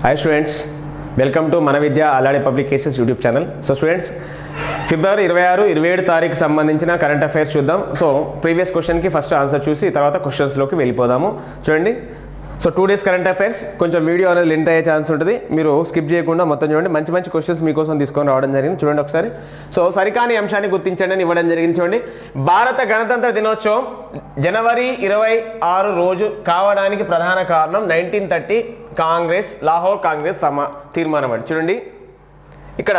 hi students welcome to మన విద్య అలాడే public cases YouTube channel so students ఫిబ్రవరి ఇరవై ఆరు ఇరవై ఏడు తారీఖు సంబంధించిన కరెంట్ అఫైర్స్ చూద్దాం సో ప్రీవియస్ క్వశ్చన్కి ఫస్ట్ ఆన్సర్ చూసి తర్వాత క్వశ్చన్స్లోకి వెళ్ళిపోదాము చూడండి so two days current affairs కొంచెం వీడియో అనేది లెంత్ అయ్యే ఛాన్స్ ఉంటుంది మీరు స్కిప్ చేయకుండా మొత్తం చూడండి మంచి మంచి క్వశ్చన్స్ మీకోసం తీసుకొని రావడం జరిగింది చూడండి ఒకసారి సో సరికాని అంశాన్ని గుర్తించండి అని ఇవ్వడం జరిగింది చూడండి భారత గణతంత్ర దినోత్సవం జనవరి ఇరవై ఆరు రోజు కావడానికి ప్రధాన కారణం నైన్టీన్ థర్టీ కాంగ్రెస్ లాహోర్ కాంగ్రెస్ సమా తీర్మానం అండి చూడండి ఇక్కడ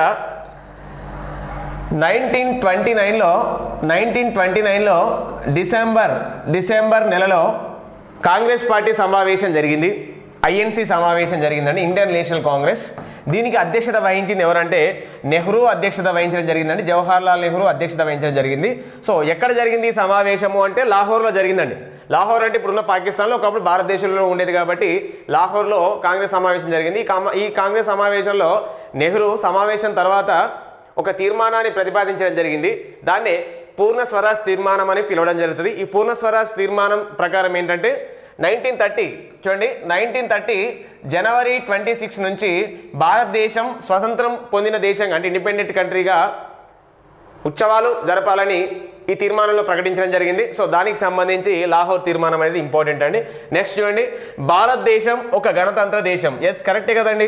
నైన్టీన్ ట్వంటీ నైన్లో నైన్టీన్ ట్వంటీ నైన్లో డిసెంబర్ డిసెంబర్ నెలలో కాంగ్రెస్ పార్టీ సమావేశం జరిగింది ఐఎన్సి సమావేశం జరిగిందండి ఇండియన్ నేషనల్ కాంగ్రెస్ దీనికి అధ్యక్షత వహించింది ఎవరంటే నెహ్రూ అధ్యక్షత వహించడం జరిగిందండి జవహర్లాల్ నెహ్రూ అధ్యక్షత వహించడం జరిగింది సో ఎక్కడ జరిగింది ఈ సమావేశము అంటే లాహోర్లో జరిగిందండి లాహోర్ అంటే ఇప్పుడున్న పాకిస్తాన్లో ఒకప్పుడు భారతదేశంలో ఉండేది కాబట్టి లాహోర్లో కాంగ్రెస్ సమావేశం జరిగింది ఈ కామ- ఈ కాంగ్రెస్ సమావేశంలో నెహ్రూ సమావేశం తర్వాత ఒక తీర్మానాన్ని ప్రతిపాదించడం జరిగింది దాన్నే పూర్ణ స్వరాజ్ తీర్మానం అని పిలవడం జరుగుతుంది ఈ పూర్ణ స్వరాజ్ తీర్మానం ప్రకారం ఏంటంటే నైన్టీన్ థర్టీ చూడండి నైన్టీన్ థర్టీ జనవరి ట్వంటీ సిక్స్ నుంచి భారతదేశం స్వతంత్రం పొందిన దేశంగా అంటే ఇండిపెండెంట్ కంట్రీగా ఉత్సవాలు జరపాలని ఈ తీర్మానంలో ప్రకటించడం జరిగింది సో దానికి సంబంధించి లాహోర్ తీర్మానం అనేది ఇంపార్టెంట్ అండి నెక్స్ట్ చూడండి భారతదేశం ఒక గణతంత్ర దేశం ఎస్ కరెక్టే కదండి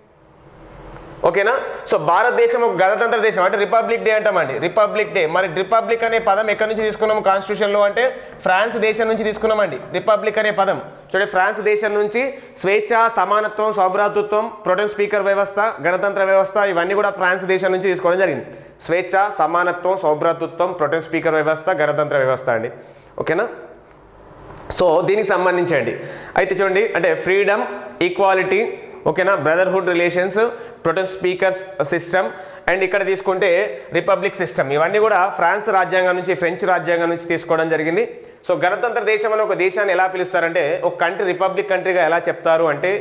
ఓకేనా సో భారతదేశం ఒక గణతంత్ర దేశం అంటే రిపబ్లిక్ డే అంటామండి రిపబ్లిక్ డే మరి రిపబ్లిక్ అనే పదం ఎక్కడి నుంచి తీసుకున్నాము కాన్స్టిట్యూషన్లో అంటే ఫ్రాన్స్ దేశం నుంచి తీసుకున్నామండి రిపబ్లిక్ అనే పదం చూడండి ఫ్రాన్స్ దేశం నుంచి స్వేచ్ఛ సమానత్వం సౌభ్రాతృత్వం ప్రొటెన్ స్పీకర్ వ్యవస్థ గణతంత్ర వ్యవస్థ ఇవన్నీ కూడా ఫ్రాన్స్ దేశం నుంచి తీసుకోవడం జరిగింది స్వేచ్ఛ సమానత్వం సౌభ్రాతృత్వం ప్రొటెన్ స్పీకర్ వ్యవస్థ గణతంత్ర వ్యవస్థ అండి ఓకేనా సో దీనికి సంబంధించండి అయితే చూడండి అంటే ఫ్రీడమ్ ఈక్వాలిటీ ఓకేనా brotherhood relations pro tem speakers system and ఇక్కడ తీసుకుంటే రిపబ్లిక్ సిస్టమ్ ఇవన్నీ కూడా ఫ్రాన్స్ రాజ్యాంగం నుంచి ఫ్రెంచ్ రాజ్యాంగం నుంచి తీసుకోవడం జరిగింది సో గణతంత్ర దేశం అని ఒక దేశాన్ని ఎలా పిలుస్తారంటే ఒక కంట్రీ రిపబ్లిక్ కంట్రీగా ఎలా చెప్తారు అంటే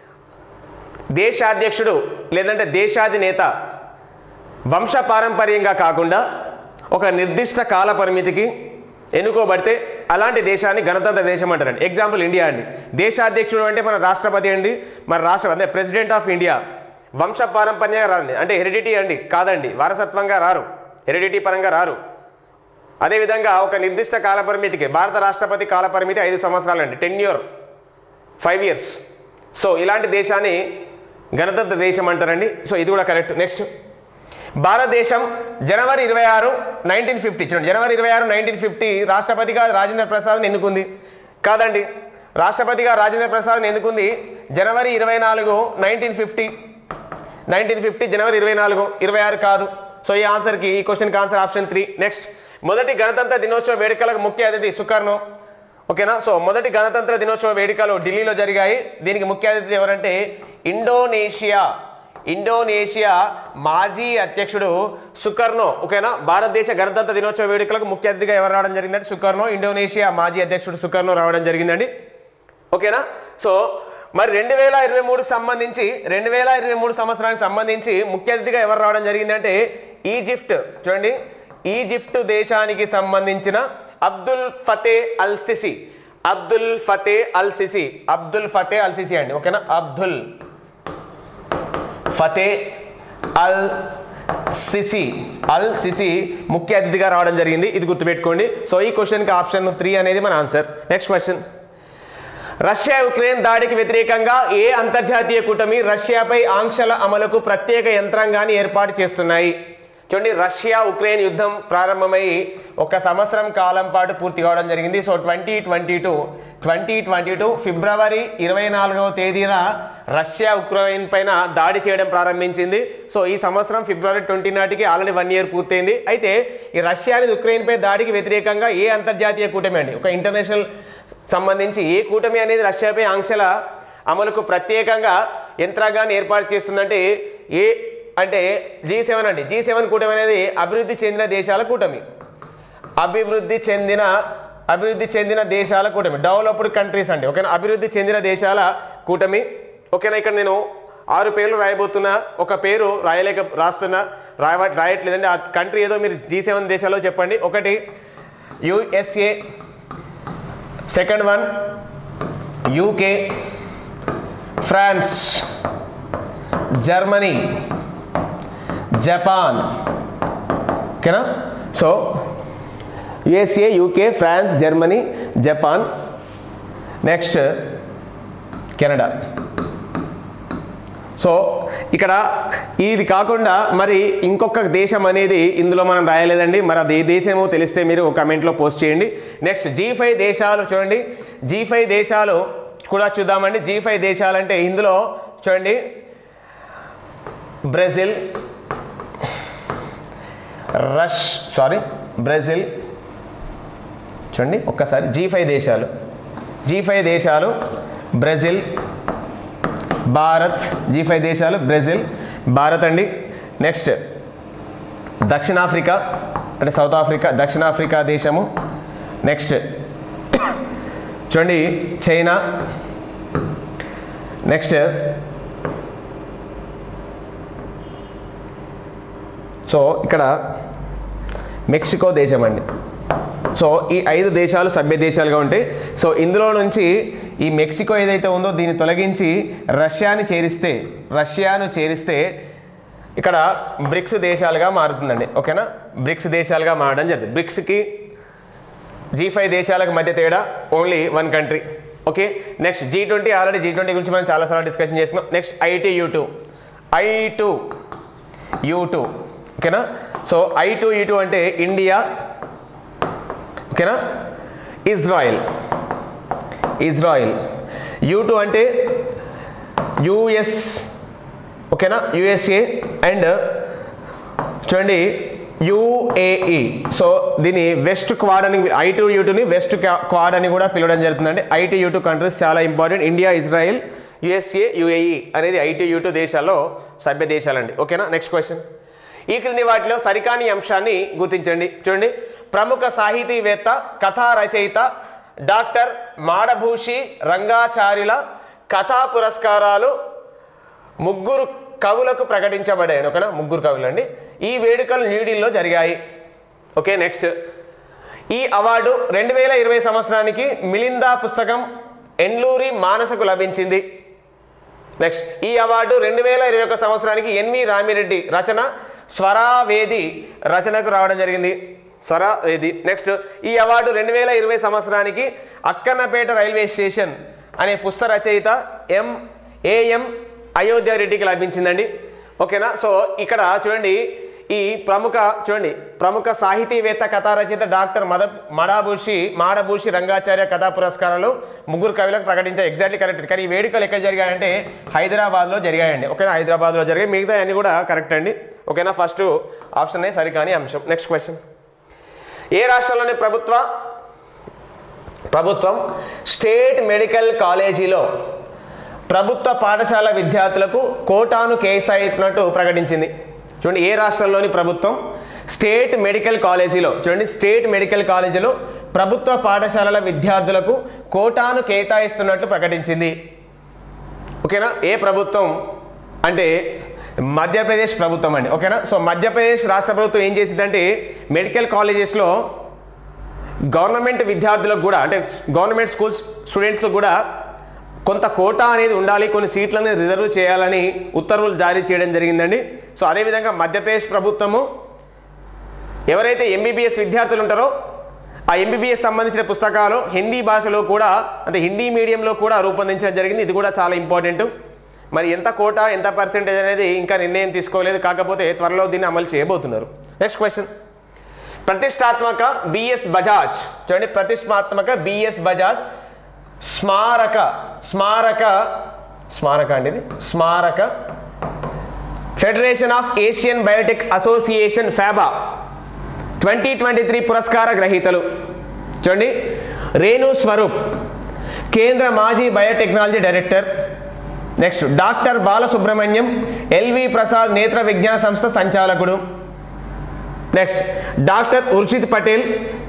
దేశాధ్యక్షుడు లేదంటే దేశాధినేత వంశ పారంపర్యంగా కాకుండా ఒక నిర్దిష్ట కాల పరిమితికి ఎన్నుకోబడితే అలాంటి దేశాన్ని గణతంత్ర దేశం అంటారండి ఎగ్జాంపుల్ ఇండియా అండి దేశాధ్యక్షుడు అంటే మన రాష్ట్రపతి అండి మన రాష్ట్ర అంటే ప్రెసిడెంట్ ఆఫ్ ఇండియా వంశ పారంపర్యంగా రాదండి అంటే హెరిడిటీ అండి కాదండి వారసత్వంగా రారు హెరిడిటీ పరంగా రారు అదేవిధంగా ఒక నిర్దిష్ట కాల పరిమితికి భారత రాష్ట్రపతి కాల పరిమితి ఐదు సంవత్సరాలు అండి టెన్యూర్ ఫైవ్ ఇయర్స్ సో ఇలాంటి దేశాన్ని గణతంత్ర దేశం అంటారండి సో ఇది కూడా కరెక్ట్ నెక్స్ట్ భారతదేశం జనవరి ఇరవై ఆరు నైన్టీన్ ఫిఫ్టీ చూడండి జనవరి ఇరవై ఆరు నైన్టీన్ ఫిఫ్టీ రాష్ట్రపతిగా రాజేంద్ర ప్రసాద్ని ఎన్నుకుంది కాదండి రాష్ట్రపతిగా రాజేంద్ర ప్రసాద్ని ఎన్నుకుంది జనవరి ఇరవై నాలుగు నైన్టీన్ ఫిఫ్టీ నైన్టీన్ ఫిఫ్టీ జనవరి ఇరవై నాలుగు ఇరవై ఆరు కాదు సో ఈ ఆన్సర్కి ఈ క్వశ్చన్కి ఆన్సర్ ఆప్షన్ త్రీ నెక్స్ట్ మొదటి గణతంత్ర దినోత్సవ వేడుకలకు ముఖ్య అతిథి సుకర్ణో ఓకేనా సో మొదటి గణతంత్ర దినోత్సవ వేడుకలు ఢిల్లీలో జరిగాయి దీనికి ముఖ్య అతిథి ఎవరంటే ఇండోనేషియా ఇండోనేషియా మాజీ అధ్యక్షుడు సుకర్నో ఓకేనా భారతదేశ గణతంత్ర దినోత్సవ వేడుకలకు ముఖ్య అతిథిగా ఎవరు రావడం జరిగిందంటే సుకర్నో ఇండోనేషియా మాజీ అధ్యక్షుడు సుకర్నో రావడం జరిగిందండి ఓకేనా సో మరి రెండు వేల ఇరవై మూడుకి సంబంధించి రెండు వేల ఇరవై మూడు సంవత్సరానికి సంబంధించి ముఖ్య అతిథిగా ఎవరు రావడం జరిగిందంటే ఈజిప్ట్ చూడండి ఈజిప్ట్ దేశానికి సంబంధించిన Abdul Fattah al Sisi Abdul Fattah al Sisi Abdul Fattah al Sisi అండి ఓకేనా Abdul Fattah al Sisi al Sisi ముఖ్య అతిథిగా రావడం జరిగింది ఇది గుర్తుపెట్టుకోండి సో ఈ క్వశ్చన్కి ఆప్షన్ త్రీ అనేది మన answer next question Russia Ukraine దాడికి వ్యతిరేకంగా ఏ అంతర్జాతీయ కూటమి రష్యాపై ఆంక్షల అమలుకు ప్రత్యేక యంత్రాంగాన్ని ఏర్పాటు చేస్తున్నాయి చూడండి రష్యా ఉక్రెయిన్ యుద్ధం ప్రారంభమై ఒక సంవత్సరం కాలం పాటు పూర్తి కావడం జరిగింది so twenty twenty two twenty twenty two ఫిబ్రవరి ఇరవై నాలుగవ తేదీన రష్యా ఉక్రెయిన్ పైన దాడి చేయడం ప్రారంభించింది సో ఈ సంవత్సరం ఫిబ్రవరి ట్వంటీ నాటికి ఆల్రెడీ వన్ ఇయర్ పూర్తయింది అయితే ఈ రష్యా అనేది ఉక్రెయిన్పై దాడికి వ్యతిరేకంగా ఏ అంతర్జాతీయ కూటమి అండి ఒక ఇంటర్నేషనల్ సంబంధించి ఏ కూటమి అనేది రష్యాపై ఆంక్షల అమలుకు ప్రత్యేకంగా యంత్రాంగాన్ని ఏర్పాటు చేస్తుందంటే ఏ అంటే జీ సెవెన్ అండి జీ సెవెన్ కూటమి అనేది అభివృద్ధి చెందిన దేశాల కూటమి అభివృద్ధి చెందిన అభివృద్ధి చెందిన దేశాల కూటమి డెవలప్డ్ కంట్రీస్ అండి ఓకేనా అభివృద్ధి చెందిన దేశాల కూటమి ఓకేనా ఇక్కడ నేను ఆరు పేర్లు రాయబోతున్నా ఒక పేరు రాయలేక రాస్తున్నా రాయ రాయట్లేదండి ఆ కంట్రీ ఏదో మీరు జీ సెవెన్ దేశాల్లో చెప్పండి ఒకటి USA second one UK France Germany Japan ఓకేనా so USA UK France Germany Japan next Canada so ఇక్కడ ఇది కాకుండా మరి ఇంకొక దేశం అనేది ఇందులో మనం రాయలేదండి మరి అది ఏ దేశమో తెలిస్తే మీరు కమెంట్లో పోస్ట్ చేయండి నెక్స్ట్ జీ ఫైవ్ దేశాలు చూడండి జీ ఫైవ్ దేశాలు కూడా చూద్దామండి జీ ఫైవ్ దేశాలు అంటే ఇందులో చూడండి బ్రెజిల్ రష్ సారీ బ్రెజిల్ చూడండి ఒక్కసారి జీ ఫైవ్ దేశాలు జీ ఫైవ్ దేశాలు బ్రెజిల్ భారత్ జీ ఫైవ్ దేశాలు బ్రెజిల్ భారత్ అండి నెక్స్ట్ దక్షిణాఫ్రికా అంటే సౌత్ ఆఫ్రికా దక్షిణాఫ్రికా దేశము నెక్స్ట్ చూడండి చైనా నెక్స్ట్ సో ఇక్కడ మెక్సికో దేశం అండి సో ఈ ఐదు దేశాలు సభ్య దేశాలుగా ఉంటాయి సో ఇందులో నుంచి ఈ మెక్సికో ఏదైతే ఉందో దీన్ని తొలగించి రష్యాని చేరిస్తే రష్యాను చేరిస్తే ఇక్కడ బ్రిక్స్ దేశాలుగా మారుతుందండి ఓకేనా బ్రిక్స్ దేశాలుగా మారడం జరుగుతుంది బ్రిక్స్కి జీ ఫైవ్ దేశాలకు మధ్య తేడా only one country okay next G twenty already G twenty గురించి మనం చాలాసార్లు డిస్కషన్ చేసుకున్నాం next I two U two I two U two ఓకేనా so I two U two అంటే ఇండియా ఓకేనా ఇజ్రాయిల్ ఇజ్రాయిల్ యూ టూ అంటే యుఎస్ ఓకేనా యుఎస్ఏ అండ్ చూడండి యుఏఈ సో దీన్ని వెస్ట్ క్వాడ్ అని ఐ టూ యూ టూని వెస్ట్ క్వాడ్ అని కూడా పిలవడం జరుగుతుందండి ఐటీ యూ టూ కంట్రీస్ చాలా important India Israel USA UAE అనేది ఐటీ యూ టూ దేశాల్లో సభ్య దేశాలండి ఓకేనా నెక్స్ట్ క్వశ్చన్ ఈ క్రింది వాటిలో సరికాని అంశాన్ని గుర్తించండి చూడండి ప్రముఖ సాహితీవేత్త కథా రచయిత డాక్టర్ మాడభూషి రంగాచార్యుల కథా పురస్కారాలు ముగ్గురు కవులకు ప్రకటించబడాయి ఓకేనా ముగ్గురు కవులు అండి ఈ వేడుకలు న్యూఢిల్లీలో జరిగాయి ఓకే నెక్స్ట్ ఈ అవార్డు రెండు వేల ఇరవై సంవత్సరానికి మిలిందా పుస్తకం ఎండ్లూరి మానసకు లభించింది నెక్స్ట్ ఈ అవార్డు రెండు వేల ఇరవై ఒక సంవత్సరానికి ఎన్వి రామిరెడ్డి రచన స్వరావేది రచనకు రావడం జరిగింది స్వరావేది నెక్స్ట్ ఈ అవార్డు రెండు వేల ఇరవై సంవత్సరానికి అక్కన్నపేట రైల్వే స్టేషన్ అనే పుస్తక రచయిత ఎం ఏఎం అయోధ్య రెడ్డికి లభించిందండి ఓకేనా సో ఇక్కడ చూడండి ఈ ప్రముఖ చూడండి ప్రముఖ సాహితీవేత్త కథా రచయిత డాక్టర్ మద మడాభూషి మాడభూషి రంగాచార్య కథా పురస్కారాలు ముగ్గురు కవులకు ప్రకటించారు ఎగ్జాక్ట్లీ కరెక్ట్ కానీ ఈ వేడుకలు ఎక్కడ జరిగాయంటే హైదరాబాద్లో జరిగాయండి ఓకేనా హైదరాబాద్లో జరిగాయి మిగతా అన్ని కూడా కరెక్ట్ అండి ఓకేనా ఫస్ట్ ఆప్షన్ సరికాని అంశం నెక్స్ట్ క్వశ్చన్ ఏ రాష్ట్రంలోని ప్రభుత్వ ప్రభుత్వం స్టేట్ మెడికల్ కాలేజీలో ప్రభుత్వ పాఠశాల విద్యార్థులకు కోటాను కేటాయించినట్టు ప్రకటించింది చూడండి ఏ రాష్ట్రంలోని ప్రభుత్వం స్టేట్ మెడికల్ కాలేజీలో చూడండి స్టేట్ మెడికల్ కాలేజీలో ప్రభుత్వ పాఠశాలల విద్యార్థులకు కోటాను కేటాయిస్తున్నట్లు ప్రకటించింది ఓకేనా ఏ ప్రభుత్వం అంటే మధ్యప్రదేశ్ ప్రభుత్వం అండి ఓకేనా సో మధ్యప్రదేశ్ రాష్ట్ర ప్రభుత్వం ఏం చేసిందంటే మెడికల్ కాలేజెస్లో గవర్నమెంట్ విద్యార్థులకు కూడా అంటే గవర్నమెంట్ స్కూల్స్ స్టూడెంట్స్కి కూడా కొంత కోటా అనేది ఉండాలి కొన్ని సీట్లను రిజర్వ్ చేయాలని ఉత్తర్వులు జారీ చేయడం జరిగిందండి సో అదేవిధంగా మధ్యప్రదేశ్ ప్రభుత్వము ఎవరైతే ఎంబీబీఎస్ విద్యార్థులు ఉంటారో ఆ ఎంబీబీఎస్ సంబంధించిన పుస్తకాలు హిందీ భాషలో కూడా అంటే హిందీ మీడియంలో కూడా రూపొందించడం జరిగింది ఇది కూడా చాలా ఇంపార్టెంట్ మరి ఎంత కోటా ఎంత పర్సెంటేజ్ అనేది ఇంకా నిర్ణయం తీసుకోలేదు కాకపోతే త్వరలో దీన్ని అమలు చేయబోతున్నారు నెక్స్ట్ క్వశ్చన్ ప్రతిష్టాత్మక బిఎస్ బజాజ్ చూడండి ప్రతిష్టాత్మక బిఎస్ బజాజ్ స్మారక స్మారక స్మారక అండి ఇది స్మారక federation of Asian biotech association FABA twenty twenty three పురస్కార గ్రహీతలు చూడండి రేణు స్వరూప్ కేంద్ర మాజీ biotechnology director next doctor Balasubramaniam LV Prasad నేత్ర విజ్ఞాన సంస్థ సంచాలకుడు నెక్స్ట్ డాక్టర్ ఉర్షిత్ పటేల్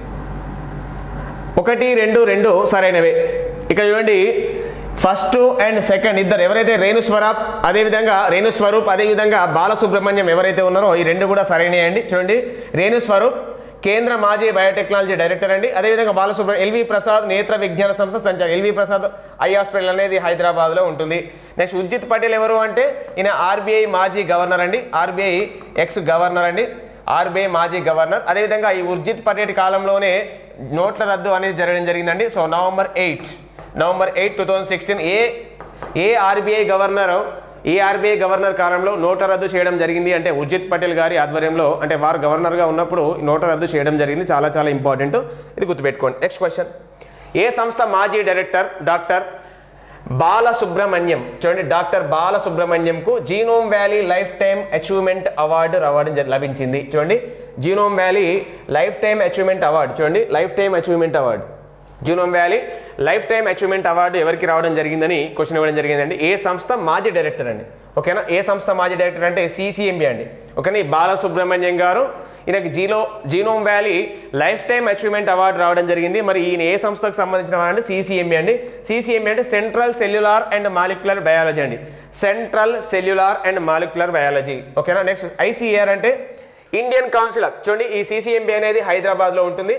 ఒకటి రెండు రెండు సరైనవే ఇక్కడ చూడండి ఫస్ట్ అండ్ సెకండ్ ఇద్దరు ఎవరైతే రేణు స్వరూప్ అదేవిధంగా రేణు స్వరూప్ అదేవిధంగా బాలసుబ్రహ్మణ్యం ఎవరైతే ఉన్నారో ఈ రెండు కూడా సరైనవి అండి చూడండి రేణు స్వరూప్ కేంద్ర మాజీ బయోటెక్నాలజీ డైరెక్టర్ అండి అదేవిధంగా బాలసుబ్రహ్మణ్యం ఎల్వి ప్రసాద్ నేత్ర విజ్ఞాన సంస్థ సంచాలకులు ఎల్వి ప్రసాద్ ఐ హాస్పిటల్ అనేది హైదరాబాద్లో ఉంటుంది నెక్స్ట్ ఉజ్జిత్ పటేల్ ఎవరు అంటే ఈయన ఆర్బీఐ మాజీ గవర్నర్ అండి ఆర్బీఐ ఎక్స్ గవర్నర్ అండి ఆర్బీఐ మాజీ గవర్నర్ అదేవిధంగా ఈ ఉర్జిత్ పటేల్ కాలంలోనే నోట్ల రద్దు అనేది జరగడం జరిగిందండి so November eight November eight two thousand sixteen ఏ ఏ ఆర్బీఐ గవర్నర్ ఈ ఆర్బీఐ గవర్నర్ కాలంలో నోట్ల రద్దు చేయడం జరిగింది అంటే ఉర్జిత్ పటేల్ గారి ఆధ్వర్యంలో అంటే వారు గవర్నర్గా ఉన్నప్పుడు నోట్ల రద్దు చేయడం జరిగింది చాలా చాలా ఇంపార్టెంట్ ఇది గుర్తుపెట్టుకోండి నెక్స్ట్ క్వశ్చన్ ఏ సంస్థ మాజీ డైరెక్టర్ డాక్టర్ బాలసుబ్రహ్మణ్యం చూడండి డాక్టర్ బాలసుబ్రహ్మణ్యంకు Genome Valley lifetime achievement award రావడం జరి- లభించింది చూడండి Genome Valley lifetime achievement award చూడండి lifetime achievement award Genome Valley lifetime achievement award ఎవరికి రావడం జరిగిందని క్వశ్చన్ ఇవ్వడం జరిగిందండి ఏ సంస్థ మాజీ డైరెక్టర్ అండి ఓకేనా ఏ సంస్థ మాజీ డైరెక్టర్ అంటే సిసిఎంబి అండి ఓకేనా ఈ బాలసుబ్రహ్మణ్యం గారు ఈయనకి జీలో Genome Valley lifetime achievement award రావడం జరిగింది మరి ఈయన ఏ సంస్థకు సంబంధించిన వారంటే సిసిఎంబి అండి సిసిఎంబి అంటే central cellular and molecular biology అండి central cellular and molecular biology ఓకేనా నెక్స్ట్ ఐసీఏఆర్ అంటే ఇండియన్ కౌన్సిల్ చూడండి ఈ సిసిఎంబి అనేది హైదరాబాద్లో ఉంటుంది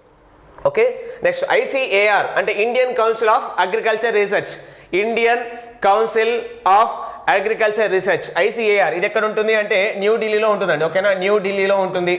ఓకే నెక్స్ట్ ఐసిఏఆర్ అంటే Indian council of agriculture research Indian council of agriculture research ICAR ఇది ఎక్కడ ఉంటుంది అంటే న్యూఢిల్లీలో ఉంటుందండి ఓకేనా న్యూఢిల్లీలో ఉంటుంది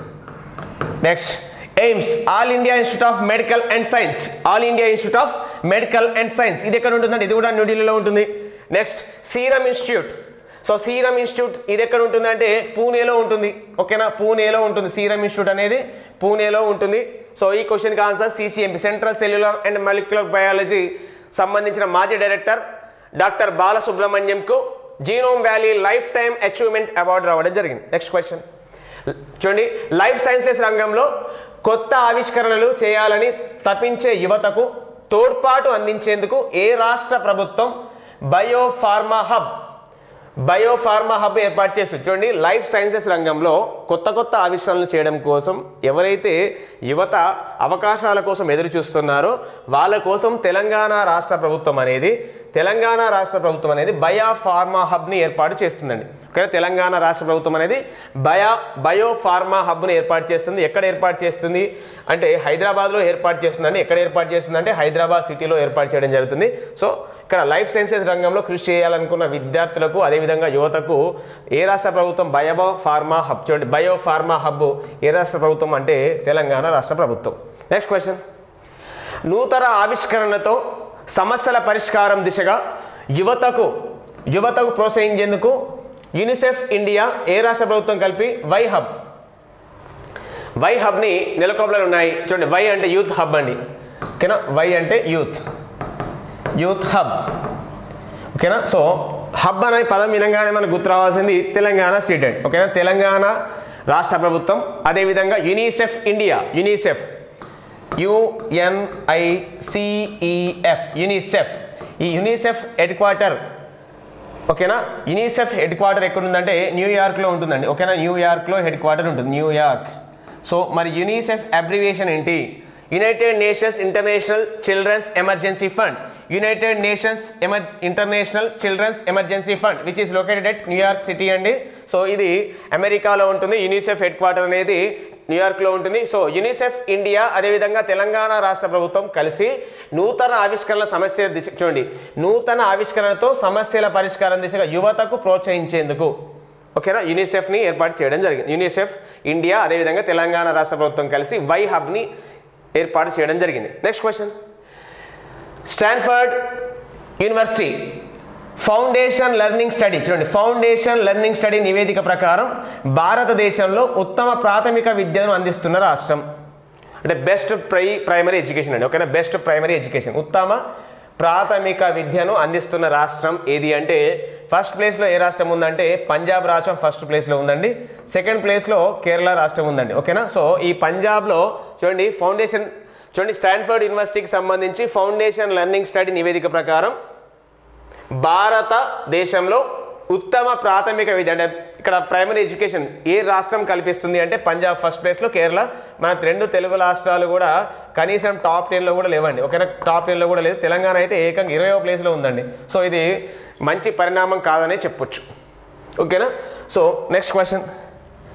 next AIIMS all India institute of medical and science all India institute of medical and science ఇది ఎక్కడ ఉంటుందండి ఇది కూడా న్యూఢిల్లీలో ఉంటుంది next serum institute so serum institute ఇది ఎక్కడ ఉంటుంది అంటే పూణేలో ఉంటుంది ఓకేనా పూణేలో ఉంటుంది సీరం ఇన్స్టిట్యూట్ అనేది పూణేలో ఉంటుంది సో ఈ క్వశ్చన్కి answer CCMB central cellular and molecular biology సంబంధించిన మాజీ డైరెక్టర్ డాక్టర్ బాలసుబ్రహ్మణ్యంకు Genome Valley lifetime achievement award రావడం జరిగింది నెక్స్ట్ క్వశ్చన్ చూడండి లైఫ్ సైన్సెస్ రంగంలో కొత్త ఆవిష్కరణలు చేయాలని తప్పించే యువతకు తోడ్పాటు అందించేందుకు ఏ రాష్ట్ర ప్రభుత్వం బయోఫార్మా హబ్ బయోఫార్మా హబ్ ఏర్పాటు చేస్తుంది చూడండి లైఫ్ సైన్సెస్ రంగంలో కొత్త కొత్త ఆవిష్కరణలు చేయడం కోసం ఎవరైతే యువత అవకాశాల కోసం ఎదురు చూస్తున్నారో వాళ్ళ కోసం తెలంగాణ రాష్ట్ర ప్రభుత్వం అనేది తెలంగాణ రాష్ట్ర ప్రభుత్వం అనేది బయా ఫార్మా హబ్ని ఏర్పాటు చేస్తుందండి ఓకే తెలంగాణ రాష్ట్ర ప్రభుత్వం అనేది బయా బయో ఫార్మా హబ్ని ఏర్పాటు చేస్తుంది ఎక్కడ ఏర్పాటు చేస్తుంది అంటే హైదరాబాద్లో ఏర్పాటు చేస్తుందండి ఎక్కడ ఏర్పాటు చేస్తుంది అంటే హైదరాబాద్ సిటీలో ఏర్పాటు చేయడం జరుగుతుంది సో ఇక్కడ లైఫ్ సైన్సెస్ రంగంలో కృషి చేయాలనుకున్న విద్యార్థులకు అదేవిధంగా యువతకు ఏ రాష్ట్ర ప్రభుత్వం బయో ఫార్మా హబ్ చూడండి బయో ఫార్మా హబ్ ఏ రాష్ట్ర ప్రభుత్వం అంటే తెలంగాణ రాష్ట్ర ప్రభుత్వం నెక్స్ట్ క్వశ్చన్ నూతన ఆవిష్కరణతో సమస్యల పరిష్కారం దిశగా యువతకు యువతకు ప్రోత్సహించేందుకు యూనిసెఫ్ ఇండియా ఏ రాష్ట్ర ప్రభుత్వం కలిపి వై హబ్ వై హబ్ని నెలకొల్పలు ఉన్నాయి చూడండి వై అంటే యూత్ హబ్ అండి ఓకేనా వై అంటే యూత్ యూత్ హబ్ ఓకేనా సో హబ్ అనే పదం వినంగానే మనకు గుర్తు రావాల్సింది తెలంగాణ స్టూడెంట్ ఓకేనా తెలంగాణ రాష్ట్ర ప్రభుత్వం అదేవిధంగా UNICEF India UNICEF UNICEF UNICEF ఈ యూనిసెఫ్ హెడ్ క్వార్టర్ ఓకేనా యూనిసెఫ్ హెడ్ క్వార్టర్ ఎక్కడ ఉందంటే న్యూయార్క్లో ఉంటుందండి ఓకేనా న్యూయార్క్లో హెడ్ క్వార్టర్ ఉంటుంది న్యూయార్క్ సో మరి యూనిసెఫ్ అబ్రివేషన్ ఏంటి United Nations international children's emergency fund United Nations emer international children's emergency fund which is located at New York city అండి సో ఇది అమెరికాలో ఉంటుంది యూనిసెఫ్ హెడ్ క్వార్టర్ అనేది న్యూయార్క్లో ఉంటుంది సో యూనిసెఫ్ ఇండియా అదేవిధంగా తెలంగాణ రాష్ట్ర ప్రభుత్వం కలిసి నూతన ఆవిష్కరణల సమస్య దిశ చూడండి నూతన ఆవిష్కరణతో సమస్యల పరిష్కారం దిశగా యువతకు ప్రోత్సహించేందుకు ఓకేనా యూనిసెఫ్ని ఏర్పాటు చేయడం జరిగింది యూనిసెఫ్ ఇండియా అదేవిధంగా తెలంగాణ రాష్ట్ర ప్రభుత్వం కలిసి వై హబ్ని ఏర్పాటు చేయడం జరిగింది next question Stanford university foundation learning study చూడండి ఫౌండేషన్ లెర్నింగ్ స్టడీ నివేదిక ప్రకారం భారతదేశంలో ఉత్తమ ప్రాథమిక విద్యను అందిస్తున్న రాష్ట్రం అంటే బెస్ట్ ప్రై ప్రైమరీ ఎడ్యుకేషన్ అండి ఓకేనా బెస్ట్ ప్రైమరీ ఎడ్యుకేషన్ ఉత్తమ ప్రాథమిక విద్యను అందిస్తున్న రాష్ట్రం ఏది అంటే ఫస్ట్ ప్లేస్లో ఏ రాష్ట్రం ఉందంటే పంజాబ్ రాష్ట్రం ఫస్ట్ ప్లేస్లో ఉందండి సెకండ్ ప్లేస్లో కేరళ రాష్ట్రం ఉందండి ఓకేనా సో ఈ పంజాబ్లో చూడంండి ఫౌండేషన్ చూడండి స్టాన్ఫర్డ్ యూనివర్సిటీకి సంబంధించి ఫౌండేషన్ లెర్నింగ్ స్టడీ నివేదిక ప్రకారం భారతదేశంలో ఉత్తమ ప్రాథమిక విద్య అంటే ఇక్కడ ప్రైమరీ ఎడ్యుకేషన్ ఏ రాష్ట్రం కల్పిస్తుంది అంటే పంజాబ్ ఫస్ట్ ప్లేస్లో కేరళ మన రెండు తెలుగు రాష్ట్రాలు కూడా కనీసం టాప్ టెన్లో కూడా లేవండి ఓకేనా టాప్ టెన్లో కూడా లేదు తెలంగాణ అయితే ఏకంగా ఇరవై ప్లేస్లో ఉందండి సో ఇది మంచి పరిణామం కాదనే చెప్పొచ్చు ఓకేనా so next question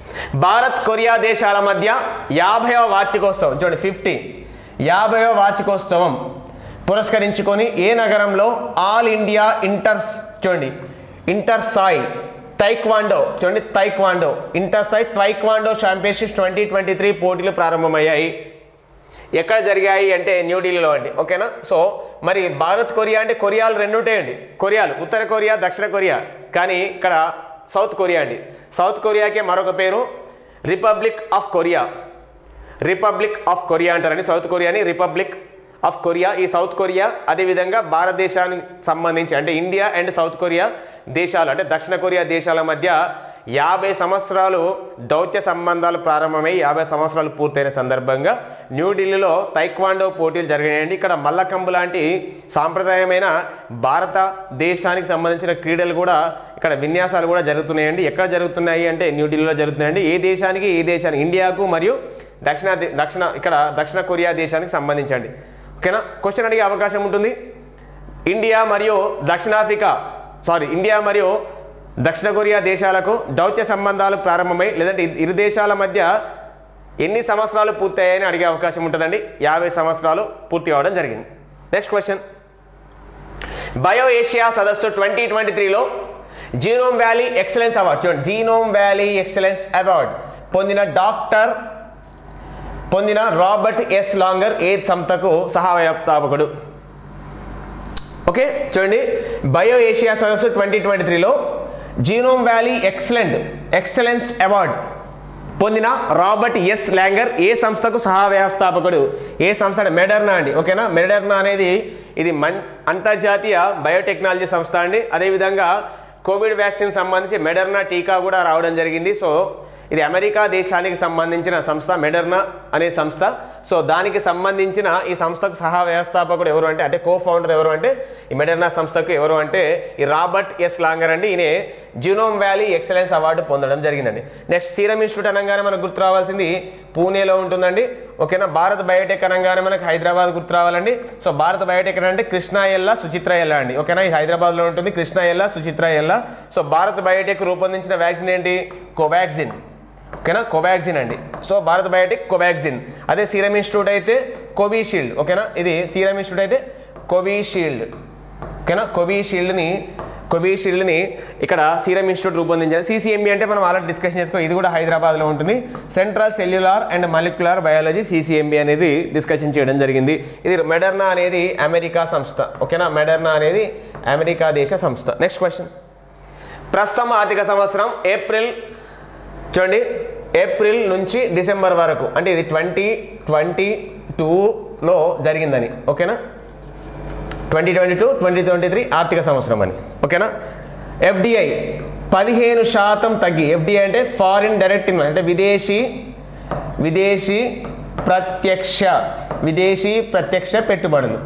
Bharat Korea దేశాల మధ్య యాభైవ వార్షికోత్సవం చూడండి ఫిఫ్టీ యాభైవ వార్షికోత్సవం పురస్కరించుకొని ఏ నగరంలో ఆల్ ఇండియా ఇంటర్స్ చూడండి ఇంటర్ సాయి తైక్వాండో చూడండి taekwondo inter SAI taekwondo championship twenty twenty three పోటీలు ప్రారంభమయ్యాయి ఎక్కడ జరిగాయి అంటే న్యూఢిల్లీలో అండి ఓకేనా సో మరి భారత్ కొరియా అంటే కొరియాలు రెండు ఉంటాయండి కొరియాలు ఉత్తర కొరియా దక్షిణ కొరియా కానీ ఇక్కడ సౌత్ కొరియా అండి సౌత్ కొరియాకే మరొక పేరు Republic of Korea Republic of Korea అంటారండి సౌత్ కొరియాని రిపబ్లిక్ ఆఫ్ కొరియా ఈ సౌత్ కొరియా అదేవిధంగా భారతదేశానికి సంబంధించి అంటే ఇండియా అండ్ సౌత్ కొరియా దేశాలు అంటే దక్షిణ కొరియా దేశాల మధ్య యాభై సంవత్సరాలు దౌత్య సంబంధాలు ప్రారంభమై యాభై సంవత్సరాలు పూర్తయిన సందర్భంగా న్యూఢిల్లీలో తైక్వాండో పోటీలు జరిగాయండి ఇక్కడ మల్లకంబు లాంటి సాంప్రదాయమైన భారతదేశానికి సంబంధించిన క్రీడలు కూడా ఇక్కడ విన్యాసాలు కూడా జరుగుతున్నాయండి ఎక్కడ జరుగుతున్నాయి అంటే న్యూఢిల్లీలో జరుగుతున్నాయండి ఏ దేశానికి ఏ దేశానికి ఇండియాకు మరియు దక్షిణ దే- దక్షిణ ఇక్కడ దక్షిణ కొరియా దేశానికి సంబంధించండి ఓకేనా క్వశ్చన్ అడిగే అవకాశం ఉంటుంది ఇండియా మరియు దక్షిణాఫ్రికా సారీ ఇండియా మరియు దక్షిణ కొరియా దేశాలకు దౌత్య సంబంధాలు ప్రారంభమై లేదంటే ఇ- ఇరు దేశాల మధ్య ఎన్ని సంవత్సరాలు పూర్తయ్యాయని అడిగే అవకాశం ఉంటుందండి యాభై సంవత్సరాలు పూర్తి అవడం జరిగింది నెక్స్ట్ క్వశ్చన్ బయో ఏషియా సదస్సు ట్వంటీ ట్వంటీ త్రీలో జీనోమ్ వ్యాలీ ఎక్సలెన్స్ అవార్డ్ చూడండి జీనోమ్ వ్యాలీ ఎక్సలెన్స్ అవార్డ్ పొందిన డాక్టర్ పొందిన రాబర్ట్ ఎస్ లాంగర్ ఏ సంస్థకు సహాయస్థాపకుడు ఓకే చూడండి బయో ఏషియా సదస్సు ట్వంటీ ట్వంటీ త్రీలో Genome Valley excellent excellence award పొందిన రాబర్ట్ ఎస్ ల్యాంగర్ ఏ సంస్థకు సహా వ్యవస్థాపకుడు ఏ సంస్థ అంటే మెడర్నా అండి ఓకేనా మెడర్నా అనేది ఇది మన్ అంతర్జాతీయ బయోటెక్నాలజీ సంస్థ అండి అదేవిధంగా కోవిడ్ వ్యాక్సిన్ సంబంధించి మెడర్నా టీకా కూడా రావడం జరిగింది సో ఇది అమెరికా దేశానికి సంబంధించిన సంస్థ మెడర్నా అనే సంస్థ సో దానికి సంబంధించిన ఈ సంస్థకు సహా వ్యవస్థాపకుడు ఎవరు అంటే అంటే కో ఫౌండర్ ఎవరు అంటే ఈ మెడర్నా సంస్థకు ఎవరు అంటే ఈ రాబర్ట్ ఎస్ లాంగర్ అండి ఈయన జ్యూనోమ్ వ్యాలీ ఎక్సలెన్స్ అవార్డు పొందడం జరిగిందండి నెక్స్ట్ సీరం ఇన్స్టిట్యూట్ అనగానే మనకు గుర్తు రావాల్సింది పూణేలో ఉంటుందండి ఓకేనా భారత్ బయోటెక్ అనగానే మనకు హైదరాబాద్ గుర్తు రావాలండి సో భారత్ బయోటెక్ అంటే కృష్ణా ఎల్లా సుచిత్ర ఎల్లా అండి ఓకేనా ఇది హైదరాబాద్లో ఉంటుంది కృష్ణా ఎల్లా సుచిత్ర ఎల్లా సో భారత్ బయోటెక్ రూపొందించిన వ్యాక్సిన్ ఏంటి కోవాక్సిన్ ఓకేనా కోవాక్సిన్ అండి సో భారత్ బయోటెక్ కోవాక్సిన్ అదే సీరం ఇన్స్టిట్యూట్ అయితే కోవిషీల్డ్ ఓకేనా ఇది సీరం ఇన్స్టిట్యూట్ అయితే కోవిషీల్డ్ ఓకేనా కోవిషీల్డ్ని కోవిషీల్డ్ని ఇక్కడ సీరం ఇన్స్టిట్యూట్ రూపొందించారు సీసీఎంబీ అంటే మనం ఆల్రెడీ డిస్కషన్ చేసుకుని ఇది కూడా హైదరాబాద్లో ఉంటుంది central cellular and molecular biology CCMB అనేది డిస్కషన్ చేయడం జరిగింది ఇది మెడర్నా అనేది అమెరికా సంస్థ ఓకేనా మెడర్నా అనేది అమెరికా దేశ సంస్థ నెక్స్ట్ క్వశ్చన్ ప్రస్తుతం ఆర్థిక సంవత్సరం ఏప్రిల్ చూడండి ఏప్రిల్ నుంచి డిసెంబర్ వరకు అంటే ఇది ట్వంటీ ట్వంటీ టూలో జరిగిందని ఓకేనా twenty twenty two twenty twenty three ఆర్థిక సంవత్సరం అని ఓకేనా ఎఫ్డిఐ పదిహేను శాతం తగ్గి ఎఫ్డిఐ అంటే ఫారిన్ డైరెక్ట్ ఇన్వెస్ట్ అంటే విదేశీ విదేశీ ప్రత్యక్ష విదేశీ ప్రత్యక్ష పెట్టుబడులు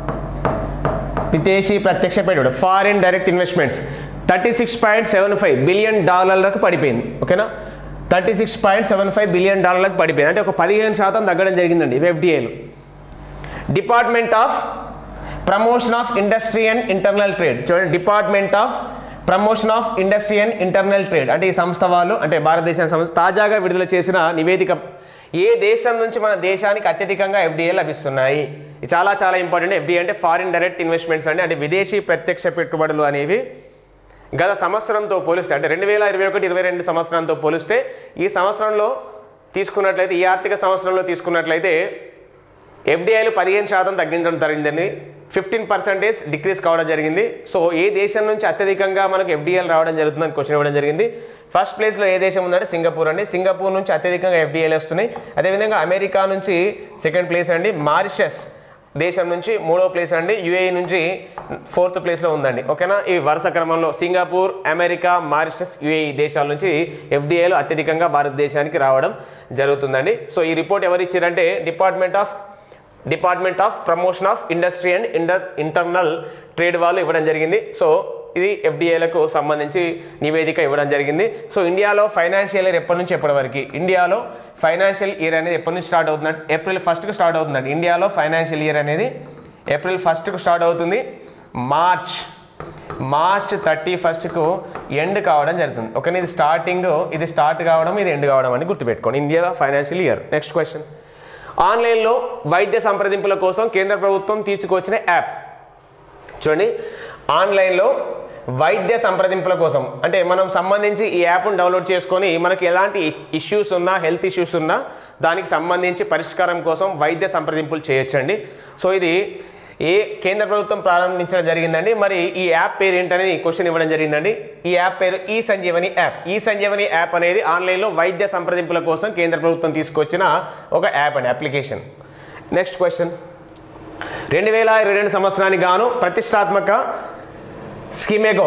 విదేశీ ప్రత్యక్ష పెట్టుబడి foreign direct investments thirty six point seven five billion డాలర్లకు పడిపోయింది ఓకేనా thirty six point seven five billion డాలర్లకు పడిపోయింది అంటే ఒక పదిహేను శాతం తగ్గడం జరిగిందండి ఎఫ్డిఐలు department of promotion of industry and internal trade చూడండి department of promotion of industry and internal trade అంటే ఈ సంస్థ వాళ్ళు అంటే భారతదేశానికి సంబంధించి తాజాగా విడుదల చేసిన నివేదిక ఏ దేశం నుంచి మన దేశానికి అత్యధికంగా ఎఫ్డిఏ లభిస్తున్నాయి ఇది చాలా చాలా ఇంపార్టెంట్ ఎఫ్డిఏ అంటే ఫారిన్ డైరెక్ట్ ఇన్వెస్ట్మెంట్స్ అండి అంటే విదేశీ ప్రత్యక్ష పెట్టుబడులు అనేవి గత సంవత్సరంతో పోలిస్తే అంటే రెండు వేల ఇరవై ఒకటి ఇరవై రెండు సంవత్సరంతో పోలిస్తే ఈ సంవత్సరంలో తీసుకున్నట్లయితే ఈ ఆర్థిక సంవత్సరంలో తీసుకున్నట్లయితే ఎఫ్డిఐలు పదిహేను శాతం తగ్గించడం జరిగిందండి ఫిఫ్టీన్ పర్సెంటేజ్ డిక్రీస్ కావడం జరిగింది సో ఏ దేశం నుంచి అత్యధికంగా మనకు ఎఫ్డిఐలు రావడం జరుగుతుందని క్వశ్చన్ ఇవ్వడం జరిగింది ఫస్ట్ ప్లేస్లో ఏ దేశం ఉందంటే సింగపూర్ అండి సింగపూర్ నుంచి అత్యధికంగా ఎఫ్డిఐలు వస్తున్నాయి అదేవిధంగా అమెరికా నుంచి సెకండ్ ప్లేస్ అండి మారిషస్ దేశం నుంచి మూడో ప్లేస్ అండి యుఏఈ నుంచి ఫోర్త్ ప్లేస్లో ఉందండి ఓకేనా ఈ వరుస క్రమంలో సింగపూర్ అమెరికా మారిషస్ యుఏఈ దేశాల నుంచి ఎఫ్డిఐలు అత్యధికంగా భారతదేశానికి రావడం జరుగుతుందండి సో ఈ రిపోర్ట్ ఎవరు ఇచ్చారంటే department of department of promotion of industry and inter internal trade వాళ్ళు ఇవ్వడం జరిగింది సో ఇది ఎఫ్డిఐలకు సంబంధించి నివేదిక ఇవ్వడం జరిగింది సో ఇండియాలో ఫైనాన్షియల్ ఇయర్ ఎప్పటి నుంచి ఎప్పటి వరకు ఇండియాలో ఫైనాన్షియల్ ఇయర్ అనేది ఎప్పటి నుంచి స్టార్ట్ అవుతుందంటే ఏప్రిల్ ఫస్ట్కి స్టార్ట్ అవుతుందండి ఇండియాలో ఫైనాన్షియల్ ఇయర్ అనేది ఏప్రిల్ ఫస్ట్కు స్టార్ట్ అవుతుంది మార్చ్ మార్చ్ థర్టీ ఫస్ట్కు ఎండ్ కావడం జరుగుతుంది ఓకే ఇది స్టార్టింగ్ ఇది స్టార్ట్ కావడం ఇది ఎండ్ కావడం అని గుర్తుపెట్టుకోండి India financial year next question ఆన్లైన్లో వైద్య సంప్రదింపుల కోసం కేంద్ర ప్రభుత్వం తీసుకొచ్చిన యాప్ చూడండి ఆన్లైన్లో వైద్య సంప్రదింపుల కోసం అంటే మనం సంబంధించి ఈ యాప్ను డౌన్లోడ్ చేసుకొని మనకి ఎలాంటి ఇష్యూస్ ఉన్నా హెల్త్ ఇష్యూస్ ఉన్నా దానికి సంబంధించి పరిష్కారం కోసం వైద్య సంప్రదింపులు చేయొచ్చండి సో ఇది ఏ కేంద్ర ప్రభుత్వం ప్రారంభించడం జరిగిందండి మరి ఈ యాప్ పేరు ఏంటనేది క్వశ్చన్ ఇవ్వడం జరిగిందండి ఈ యాప్ పేరు ఈ సంజీవని యాప్ ఈ సంజీవని యాప్ అనేది ఆన్లైన్లో వైద్య సంప్రదింపుల కోసం కేంద్ర ప్రభుత్వం తీసుకొచ్చిన ఒక యాప్ అండి అప్లికేషన్ నెక్స్ట్ క్వశ్చన్ రెండు వేల ఇరవై రెండు సంవత్సరానికి గాను ప్రతిష్టాత్మక స్కిమెగో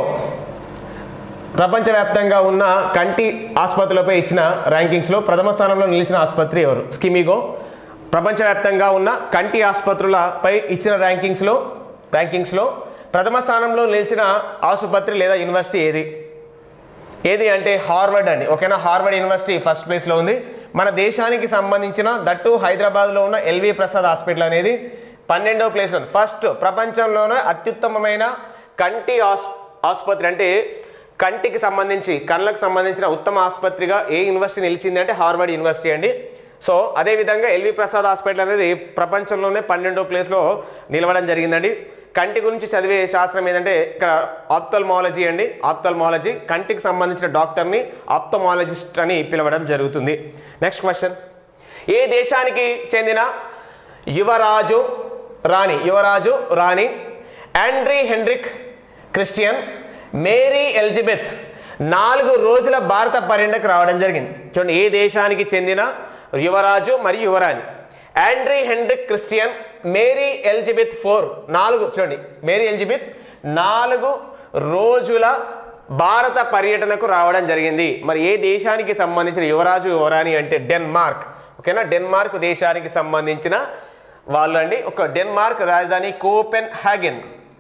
ప్రపంచవ్యాప్తంగా ఉన్న కంటి ఆసుపత్రులపై ఇచ్చిన ర్యాంకింగ్స్లో ప్రథమ స్థానంలో నిలిచిన ఆసుపత్రి ఎవరు స్కిమిగో ప్రపంచవ్యాప్తంగా ఉన్న కంటి ఆసుపత్రులపై ఇచ్చిన ర్యాంకింగ్స్లో ర్యాంకింగ్స్లో ప్రథమ స్థానంలో నిలిచిన ఆసుపత్రి లేదా యూనివర్సిటీ ఏది ఏది అంటే హార్వర్డ్ అండి ఓకేనా హార్వర్డ్ యూనివర్సిటీ ఫస్ట్ ప్లేస్లో ఉంది మన దేశానికి సంబంధించిన దట్టు హైదరాబాద్లో ఉన్న ఎల్వి ప్రసాద్ హాస్పిటల్ అనేది పన్నెండవ ప్లేస్లో ఉంది ఫస్ట్ ప్రపంచంలోనే అత్యుత్తమమైన కంటి ఆస్ ఆసుపత్రి అంటే కంటికి సంబంధించి కళ్ళకు సంబంధించిన ఉత్తమ ఆసుపత్రిగా ఏ యూనివర్సిటీ నిలిచింది అంటే హార్వర్డ్ యూనివర్సిటీ అండి సో అదేవిధంగా ఎల్వి ప్రసాద్ హాస్పిటల్ అనేది ప్రపంచంలోనే పన్నెండో ప్లేస్లో నిలవడం జరిగిందండి కంటి గురించి చదివే శాస్త్రం ఏదంటే ఇక్కడ ఆప్థల్మాలజీ అండి ఆప్థల్మాలజీ కంటికి సంబంధించిన డాక్టర్ని ఆప్థమాలజిస్ట్ అని పిలవడం జరుగుతుంది నెక్స్ట్ క్వశ్చన్ ఏ దేశానికి చెందిన యువరాజు రాణి యువరాజు రాణి Andre Henrik Christian Mary Elizabeth నాలుగు రోజుల భారత పర్యటనకు రావడం జరిగింది చూడండి ఏ దేశానికి చెందిన యువరాజు మరియు యువరాణి Andre Henrik Christian Mary Elizabeth four నాలుగు చూడండి మేరీ ఎలిజబెత్ నాలుగు రోజుల భారత పర్యటనకు రావడం జరిగింది మరి ఏ దేశానికి సంబంధించిన యువరాజు యువరాణి అంటే డెన్మార్క్ ఓకేనా డెన్మార్క్ దేశానికి సంబంధించిన వాళ్ళు అండి ఒక డెన్మార్క్ రాజధాని కోపెన్ హ్యాగెన్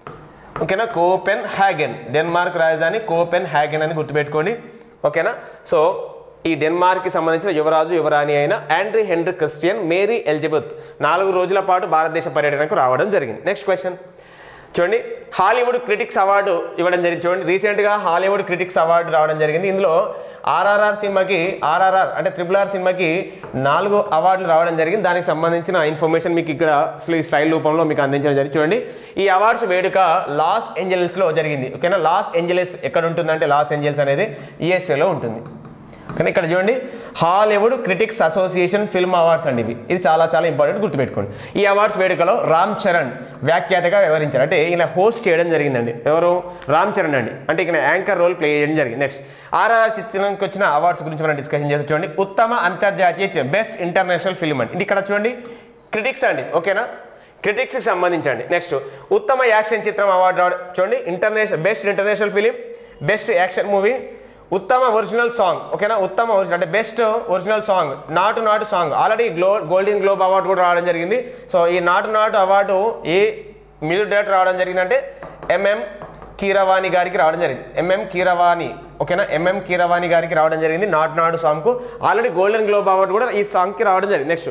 ఓకేనా కోపెన్ హ్యాగెన్ డెన్మార్క్ రాజధాని కోపెన్ హ్యాగెన్ అని గుర్తుపెట్టుకోండి ఓకేనా సో ఈ డెన్మార్క్కి సంబంధించిన యువరాజు యువరాణి అయిన Andre Henry Christian Mary Elizabeth నాలుగు రోజుల పాటు భారతదేశ పర్యటనకు రావడం జరిగింది నెక్స్ట్ క్వశ్చన్ చూడండి హాలీవుడ్ క్రిటిక్స్ అవార్డు ఇవ్వడం జరిగింది చూడండి రీసెంట్గా హాలీవుడ్ క్రిటిక్స్ అవార్డు రావడం జరిగింది ఇందులో ఆర్ఆర్ఆర్ సినిమాకి ఆర్ఆర్ఆర్ అంటే ట్రిపుల్ ఆర్ సినిమాకి నాలుగు అవార్డులు రావడం జరిగింది దానికి సంబంధించిన ఇన్ఫర్మేషన్ మీకు ఇక్కడ అసలు ఈ స్టైల్ రూపంలో మీకు అందించడం జరిగింది చూడండి ఈ అవార్డ్స్ వేడుక లాస్ ఏంజలస్లో జరిగింది ఓకేనా లాస్ ఏంజలస్ ఎక్కడ ఉంటుందంటే లాస్ ఏంజల్స్ అనేది యుఎస్ఏలో ఉంటుంది కానీ ఇక్కడ చూడండి Hollywood critics association film awards అండి ఇవి ఇది చాలా చాలా ఇంపార్టెంట్ గుర్తుపెట్టుకోండి ఈ అవార్డ్స్ వేడుకలో రామ్ చరణ్ వ్యాఖ్యాతగా వ్యవహరించారు అంటే ఈయన హోస్ట్ చేయడం జరిగిందండి ఎవరు రామ్ చరణ్ అండి అంటే ఇక్కడ యాంకర్ రోల్ ప్లే చేయడం జరిగింది నెక్స్ట్ ఆర్ఆర్ చిత్రానికి వచ్చిన అవార్డ్స్ గురించి మనం డిస్కషన్ చేసి చూడండి ఉత్తమ అంతర్జాతీయ బెస్ట్ ఇంటర్నేషనల్ ఫిల్మ్ అండి ఇది ఇక్కడ చూడండి క్రిటిక్స్ అండి ఓకేనా క్రిటిక్స్కి సంబంధించండి నెక్స్ట్ ఉత్తమ యాక్షన్ చిత్రం అవార్డు రావడం చూడండి international best international film best action movie ఉత్తమ ఒరిజినల్ సాంగ్ ఓకేనా ఉత్తమ ఒరిజినల్ అంటే best original song Naatu Naatu song already glo golden globe award కూడా రావడం జరిగింది సో ఈ నాటు నాటు అవార్డు ఏ మ్యూజిక్ డైరెక్టర్ రావడం జరిగిందంటే ఎంఎం కీరవాణి గారికి రావడం జరిగింది ఎంఎం కీరవాణి ఓకేనా ఎంఎం కీరవాణి గారికి రావడం జరిగింది నాటు నాటు సాంగ్కు ఆల్రెడీ గోల్డెన్ గ్లోబ్ అవార్డు కూడా ఈ సాంగ్కి రావడం జరిగింది నెక్స్ట్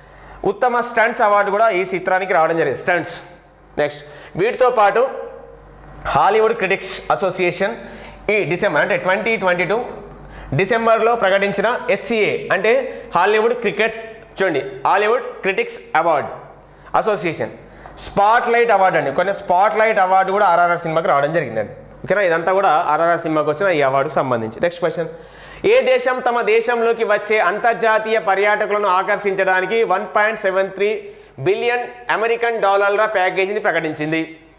ఉత్తమ స్టంట్స్ అవార్డు కూడా ఈ చిత్రానికి రావడం జరిగింది స్టంట్స్ నెక్స్ట్ వీటితో పాటు హాలీవుడ్ క్రిటిక్స్ అసోసియేషన్ ఈ డిసెంబర్ అంటే ట్వంటీ ట్వంటీ టూ డిసెంబర్లో ప్రకటించిన ఎస్సీఏ అంటే హాలీవుడ్ క్రికెట్స్ చూడండి Hollywood critics award association spotlight award అండి కొన్ని స్పాట్ లైట్ అవార్డు కూడా ఆర్ఆర్ఆర్ సినిమాకి రావడం జరిగిందండి ఓకేనా ఇదంతా కూడా ఆర్ఆర్ఆర్ సినిమాకి వచ్చిన ఈ అవార్డుకు సంబంధించి నెక్స్ట్ క్వశ్చన్ ఏ దేశం తమ దేశంలోకి వచ్చే అంతర్జాతీయ పర్యాటకులను ఆకర్షించడానికి one point seven three billion American డాలర్ల ప్యాకేజీని ప్రకటించింది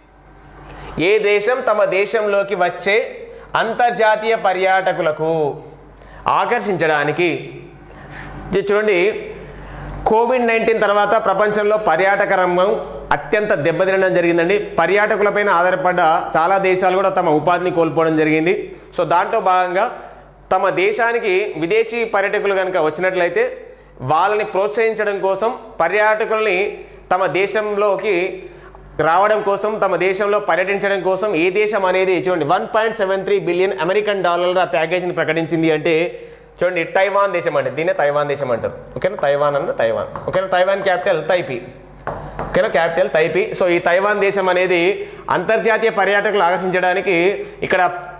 ఏ దేశం తమ దేశంలోకి వచ్చే అంతర్జాతీయ పర్యాటకులకు ఆకర్షించడానికి ఇది చూడండి కోవిడ్ నైన్టీన్ తర్వాత ప్రపంచంలో పర్యాటక రంగం అత్యంత దెబ్బతినడం జరిగిందండి పర్యాటకులపైన ఆధారపడ్డ చాలా దేశాలు కూడా తమ ఉపాధిని కోల్పోవడం జరిగింది సో దాంట్లో భాగంగా తమ దేశానికి విదేశీ పర్యాటకులు కనుక వచ్చినట్లయితే వాళ్ళని ప్రోత్సహించడం కోసం పర్యాటకుల్ని తమ దేశంలోకి రావడం కోసం తమ దేశంలో పర్యటించడం కోసం ఏ దేశం అనేది చూడండి one point seven three billion American డాలర్ల ప్యాకేజీని ప్రకటించింది అంటే చూడండి తైవాన్ దేశం అండి దీనే తైవాన్ దేశం అంటారు ఓకేనా తైవాన్ అన్న తైవాన్ ఓకేనా తైవాన్ క్యాపిటల్ తైపీ ఓకేనా క్యాపిటల్ తైపీ సో ఈ తైవాన్ దేశం అనేది అంతర్జాతీయ పర్యాటకులు ఆకర్షించడానికి ఇక్కడ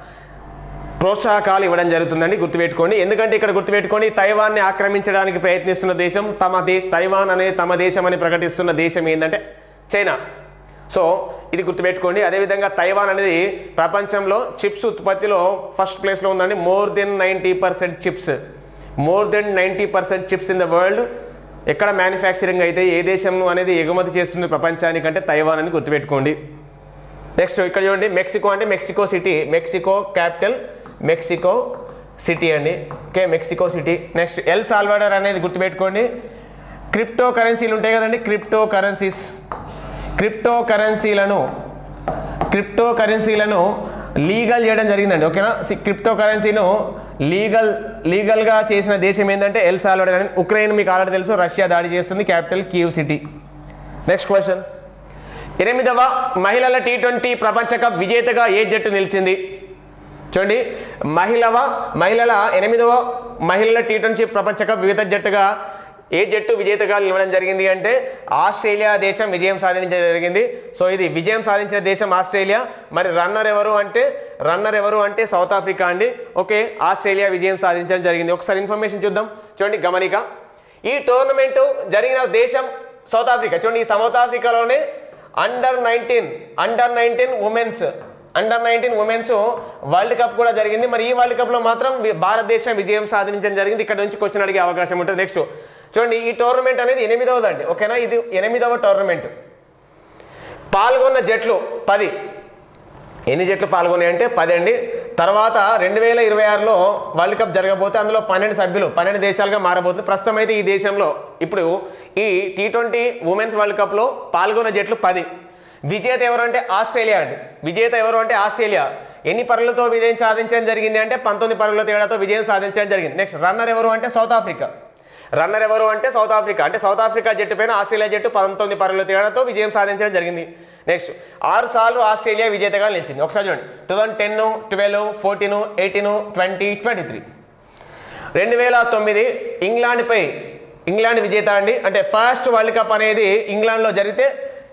ప్రోత్సాహకాలు ఇవ్వడం జరుగుతుందండి గుర్తుపెట్టుకోండి ఎందుకంటే ఇక్కడ గుర్తుపెట్టుకోండి తైవాన్ని ఆక్రమించడానికి ప్రయత్నిస్తున్న దేశం తమ దేశ తైవాన్ అనేది తమ దేశం అని ప్రకటిస్తున్న దేశం ఏంటంటే చైనా సో ఇది గుర్తుపెట్టుకోండి అదేవిధంగా తైవాన్ అనేది ప్రపంచంలో చిప్స్ ఉత్పత్తిలో ఫస్ట్ ప్లేస్లో ఉందండి more than ninety percent chips more than ninety percent chips in the world ఎక్కడ మ్యానుఫ్యాక్చరింగ్ అయితే ఏ దేశం అనేది ఎగుమతి చేస్తుంది ప్రపంచానికంటే తైవాన్ అని గుర్తుపెట్టుకోండి నెక్స్ట్ ఇక్కడ చూడండి మెక్సికో అంటే Mexico city Mexico capital Mexico city అండి okay Mexico city next El Salvador అనేది గుర్తుపెట్టుకోండి క్రిప్టో కరెన్సీలు ఉంటాయి కదండి క్రిప్టో కరెన్సీస్ క్రిప్టో కరెన్సీలను క్రిప్టో కరెన్సీలను లీగల్ చేయడం జరిగిందండి ఓకేనా సి- క్రిప్టో కరెన్సీను లీగల్ లీగల్గా చేసిన దేశం ఏంటంటే ఎల్ సాల్వాడర్ అని ఉక్రెయిన్ మీకు ఆల్రెడీ తెలుసు రష్యా దాడి చేస్తుంది capital Kyiv city next question ఎనిమిదవ మహిళల టీ ట్వంటీ ప్రపంచ కప్ విజేతగా ఏ జట్టు నిలిచింది చూడండి మహిళవ మహిళల ఎనిమిదవ మహిళల టీ ట్వంటీ ప్రపంచ కప్ విజేత జట్టుగా ఏ జట్టు విజేతగా నిలవడం జరిగింది అంటే ఆస్ట్రేలియా దేశం విజయం సాధించడం జరిగింది సో ఇది విజయం సాధించిన దేశం ఆస్ట్రేలియా మరి రన్నర్ ఎవరు అంటే రన్నర్ ఎవరు అంటే సౌత్ ఆఫ్రికా అండి ఓకే ఆస్ట్రేలియా విజయం సాధించడం జరిగింది ఒకసారి ఇన్ఫర్మేషన్ చూద్దాం చూడండి గమనిక ఈ టోర్నమెంట్ జరిగిన దేశం సౌత్ ఆఫ్రికా చూడండి ఈ సౌత్ ఆఫ్రికాలోనే under nineteen under nineteen women's under nineteen women's world cup కూడా జరిగింది మరి ఈ వరల్డ్ కప్లో మాత్రం వి- భారతదేశం విజయం సాధించడం జరిగింది ఇక్కడ నుంచి క్వశ్చన్ అడిగే అవకాశం ఉంటుంది నెక్స్ట్ చూడండి ఈ టోర్నమెంట్ అనేది ఎనిమిదవది అండి ఓకేనా ఇది ఎనిమిదవ టోర్నమెంట్ పాల్గొన్న జట్లు పది ఎన్ని జట్లు పాల్గొన్నాయి అంటే పది అండి తర్వాత రెండు వేల ఇరవై ఆరులో వరల్డ్ కప్ జరగబోతే అందులో పన్నెండు సభ్యులు పన్నెండు దేశాలుగా మారబోతుంది ప్రస్తుతం అయితే ఈ దేశంలో ఇప్పుడు ఈ టీ ట్వంటీ ఉమెన్స్ వరల్డ్ కప్లో పాల్గొన్న జట్లు పది విజేత ఎవరు అంటే ఆస్ట్రేలియా అండి విజేత ఎవరు అంటే ఆస్ట్రేలియా ఎన్ని పరుగులతో విజయం సాధించడం జరిగింది అంటే పంతొమ్మిది పరుగుల తేడాతో విజయం సాధించడం జరిగింది నెక్స్ట్ రన్నర్ ఎవరు అంటే సౌత్ ఆఫ్రికా రన్నర్ ఎవరు అంటే సౌత్ ఆఫ్రికా అంటే సౌత్ ఆఫ్రికా జట్టు పైన ఆస్ట్రేలియా జట్టు పంతొమ్మిది పరుగుల తేడాతో విజయం సాధించడం జరిగింది నెక్స్ట్ ఆరు సార్లు ఆస్ట్రేలియా విజేతగా నిలిచింది ఒకసారి చూడండి two thousand ten twelve fourteen eighteen twenty twenty three రెండు వేల తొమ్మిది ఇంగ్లాండ్పై ఇంగ్లాండ్ విజేత అండి అంటే ఫస్ట్ వరల్డ్ కప్ అనేది ఇంగ్లాండ్లో జరిగితే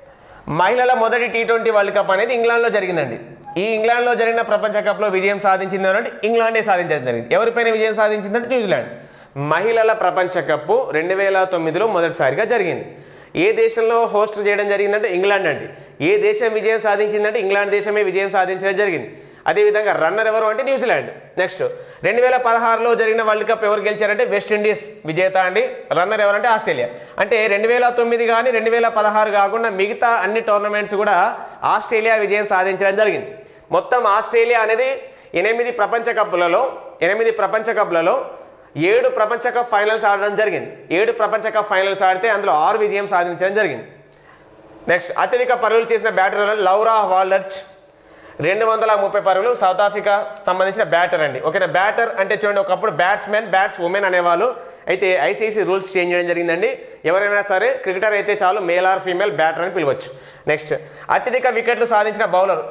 మహిళల మొదటి టీ ట్వంటీ వరల్డ్ కప్ అనేది ఇంగ్లాండ్లో జరిగిందండి ఈ ఇంగ్లాండ్లో జరిగిన ప్రపంచ కప్లో విజయం సాధించింది అంటే ఇంగ్లాండే సాధించడం జరిగింది ఎవరిపైన విజయం సాధించిందంటే న్యూజిలాండ్ మహిళల ప్రపంచ కప్పు రెండు వేల తొమ్మిదిలో మొదటిసారిగా జరిగింది ఏ దేశంలో హోస్ట్ చేయడం జరిగిందంటే ఇంగ్లాండ్ అండి ఏ దేశం విజయం సాధించిందంటే ఇంగ్లాండ్ దేశమే విజయం సాధించడం జరిగింది అదేవిధంగా రన్నర్ ఎవరు అంటే న్యూజిలాండ్ నెక్స్ట్ రెండు వేల పదహారులో జరిగిన వరల్డ్ కప్ ఎవరు గెలిచారంటే వెస్టిండీస్ విజేత అండి రన్నర్ ఎవరంటే ఆస్ట్రేలియా అంటే రెండు వేల తొమ్మిది కానీ రెండు వేల పదహారు కాకుండా మిగతా అన్ని టోర్నమెంట్స్ కూడా ఆస్ట్రేలియా విజయం సాధించడం జరిగింది మొత్తం ఆస్ట్రేలియా అనేది ఎనిమిది ప్రపంచ కప్పులలో ఎనిమిది ప్రపంచ కప్లలో ఏడు ప్రపంచ కప్ ఫైనల్స్ ఆడడం జరిగింది ఏడు ప్రపంచ కప్ ఫైనల్స్ ఆడితే అందులో ఆరు విజయం సాధించడం జరిగింది నెక్స్ట్ అత్యధిక పరుగులు చేసిన బ్యాటర్ లౌరా వాల్డర్చ్ రెండు వందల ముప్పై పరుగులు సౌత్ ఆఫ్రికా సంబంధించిన బ్యాటర్ అండి ఓకేనా బ్యాటర్ అంటే చూడండి ఒకప్పుడు బ్యాట్స్మెన్ బ్యాట్స్ ఉమెన్ అనేవాళ్ళు అయితే ఐసీసీ రూల్స్ చేంజ్ చేయడం జరిగిందండి ఎవరైనా సరే క్రికెటర్ అయితే చాలు మేల్ ఆర్ ఫీమేల్ బ్యాటర్ అని పిలవచ్చు నెక్స్ట్ అత్యధిక వికెట్లు సాధించిన బౌలర్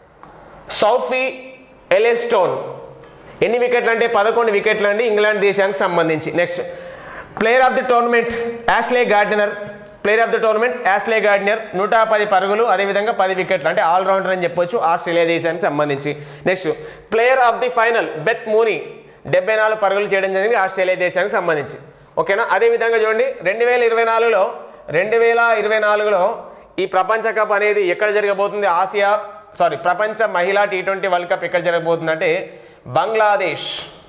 సౌఫీ ఎలెస్టోన్ ఎన్ని వికెట్లు అంటే పదకొండు వికెట్లు అండి ఇంగ్లాండ్ దేశానికి సంబంధించి next player of the tournament Ashleigh Gardner player of the tournament Ashleigh Gardner నూట పది పరుగులు అదేవిధంగా పది వికెట్లు అంటే ఆల్రౌండర్ అని చెప్పొచ్చు ఆస్ట్రేలియా దేశానికి సంబంధించి next player of the final Beth Mooney డెబ్బై నాలుగు పరుగులు చేయడం జరిగింది ఆస్ట్రేలియా దేశానికి సంబంధించి ఓకేనా అదేవిధంగా చూడండి రెండు వేల ఇరవై నాలుగులో రెండు వేల ఇరవై నాలుగులో ఈ ప్రపంచ కప్ అనేది ఎక్కడ జరగబోతుంది ఆసియా సారీ ప్రపంచ మహిళా టీ ట్వంటీ వరల్డ్ కప్ ఎక్కడ జరగబోతుందంటే బంగ్లాదేశ్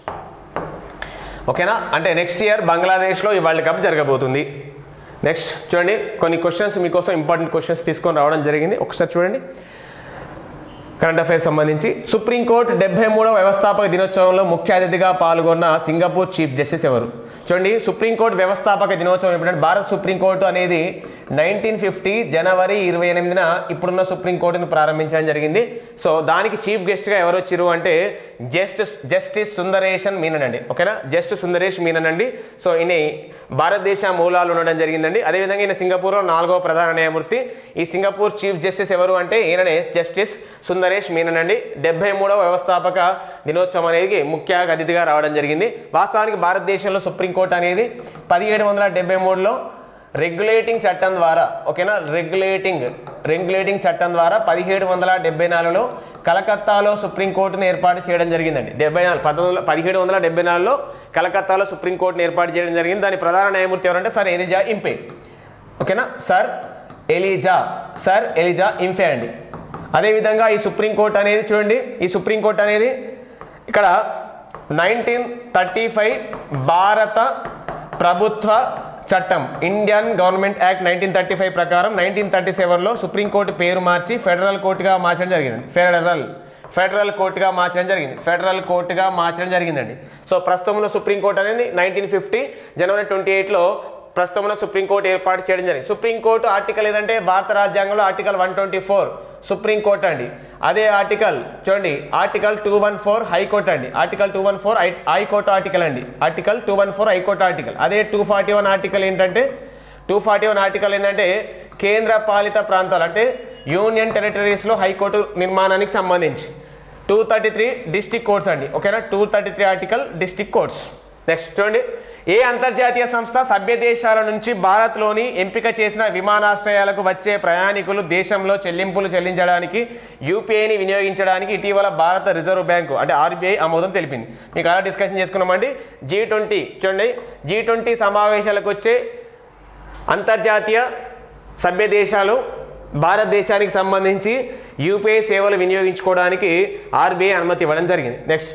ఓకేనా అంటే నెక్స్ట్ ఇయర్ బంగ్లాదేశ్లో ఈ వరల్డ్ కప్ జరగబోతుంది నెక్స్ట్ చూడండి కొన్ని క్వశ్చన్స్ మీకోసం ఇంపార్టెంట్ క్వశ్చన్స్ తీసుకొని రావడం జరిగింది ఒకసారి చూడండి కరెంట్ అఫైర్స్ సంబంధించి సుప్రీంకోర్టు డెబ్బై మూడవ వ్యవస్థాపక దినోత్సవంలో ముఖ్య అతిథిగా పాల్గొన్న సింగపూర్ చీఫ్ జస్టిస్ ఎవరు చూడండి సుప్రీంకోర్టు వ్యవస్థాపక దినోత్సవం ఎప్పుడంటే భారత సుప్రీంకోర్టు అనేది నైన్టీన్ ఫిఫ్టీ జనవరి ఇరవై ఎనిమిదిన ఇప్పుడున్న సుప్రీంకోర్టును ప్రారంభించడం జరిగింది సో దానికి చీఫ్ గెస్ట్గా ఎవరు వచ్చారు అంటే జస్ట్ జస్టిస్ సుందరేషన్ మీనన్ అండి ఓకేనా జస్ట్ సుందరేష్ మీనన్ అండి సో ఈయన భారతదేశ మూలాలు ఉండడం జరిగిందండి అదేవిధంగా ఈయన సింగపూర్లో నాలుగవ ప్రధాన న్యాయమూర్తి ఈ సింగపూర్ చీఫ్ జస్టిస్ ఎవరు అంటే ఈయననే జస్టిస్ సుందరేష్ మీనన్ అండి డెబ్బై మూడవ వ్యవస్థాపక దినోత్సవం అనేది ముఖ్య అతిథిగా రావడం జరిగింది వాస్తవానికి భారతదేశంలో సుప్రీంకోర్టు అనేది పదిహేడు వందల డెబ్బై మూడులో రెగ్యులేటింగ్ చట్టం ద్వారా ఓకేనా రెగ్యులేటింగ్ రెగ్యులేటింగ్ చట్టం ద్వారా పదిహేడు వందల డెబ్బై నాలుగులో కలకత్తాలో సుప్రీంకోర్టును ఏర్పాటు చేయడం జరిగిందండి డెబ్బై నాలుగు పంతొమ్మిది వందల పదిహేడు వందల డెబ్బై నాలుగులో కలకత్తాలో సుప్రీంకోర్టును ఏర్పాటు చేయడం జరిగింది దాని ప్రధాన న్యాయమూర్తి ఎవరంటే సర్ ఎలిజా ఇంపే ఓకేనా sir Elijah sir Elijah Impey అండి అదేవిధంగా ఈ సుప్రీంకోర్టు అనేది చూడండి ఈ సుప్రీంకోర్టు అనేది ఇక్కడ నైన్టీన్ థర్టీ ఫైవ్ భారత ప్రభుత్వ చట్టం Indian government act nineteen thirty five ప్రకారం నైన్టీన్ థర్టీ సెవెన్లో సుప్రీంకోర్టు పేరు మార్చి ఫెడరల్ కోర్టుగా మార్చడం జరిగింది ఫెడరల్ ఫెడరల్ కోర్టుగా మార్చడం జరిగింది ఫెడరల్ కోర్టుగా మార్చడం జరిగిందండి సో ప్రస్తుతంలో సుప్రీంకోర్టు అనేది నైన్టీన్ ఫిఫ్టీ జనవరి ట్వంటీ ఎయిట్లో ప్రస్తుతంలో సుప్రీంకోర్టు ఏర్పాటు చేయడం జరిగింది సుప్రీంకోర్టు ఆర్టికల్ ఏదంటే భారత రాజ్యాంగంలో article one twenty four supreme court అండి అదే ఆర్టికల్ చూడండి article two one four high court అండి article two one four high court article అండి article two one four high court article అదే టూ ఫార్టీ వన్ ఆర్టికల్ ఏంటంటే టూ ఫార్టీ వన్ ఆర్టికల్ ఏంటంటే కేంద్ర పాలిత ప్రాంతాలు అంటే యూనియన్ టెరిటరీస్లో హైకోర్టు నిర్మాణానికి సంబంధించి two thirty three district courts అండి ఓకేనా two thirty three article district courts next చూడండి ఏ అంతర్జాతీయ సంస్థ సభ్య దేశాల నుంచి భారత్లోని ఎంపిక చేసిన విమానాశ్రయాలకు వచ్చే ప్రయాణికులు దేశంలో చెల్లింపులు చెల్లించడానికి యూపీఐని వినియోగించడానికి ఇటీవల భారత రిజర్వ్ బ్యాంకు అంటే ఆర్బీఐ ఆమోదం తెలిపింది మీకు అలా డిస్కషన్ చేసుకున్నామండి జీ ట్వంటీ చూడండి జీ ట్వంటీ సమావేశాలకు వచ్చే అంతర్జాతీయ సభ్య దేశాలు భారతదేశానికి సంబంధించి యూపీఐ సేవలు వినియోగించుకోవడానికి ఆర్బీఐ అనుమతి ఇవ్వడం జరిగింది next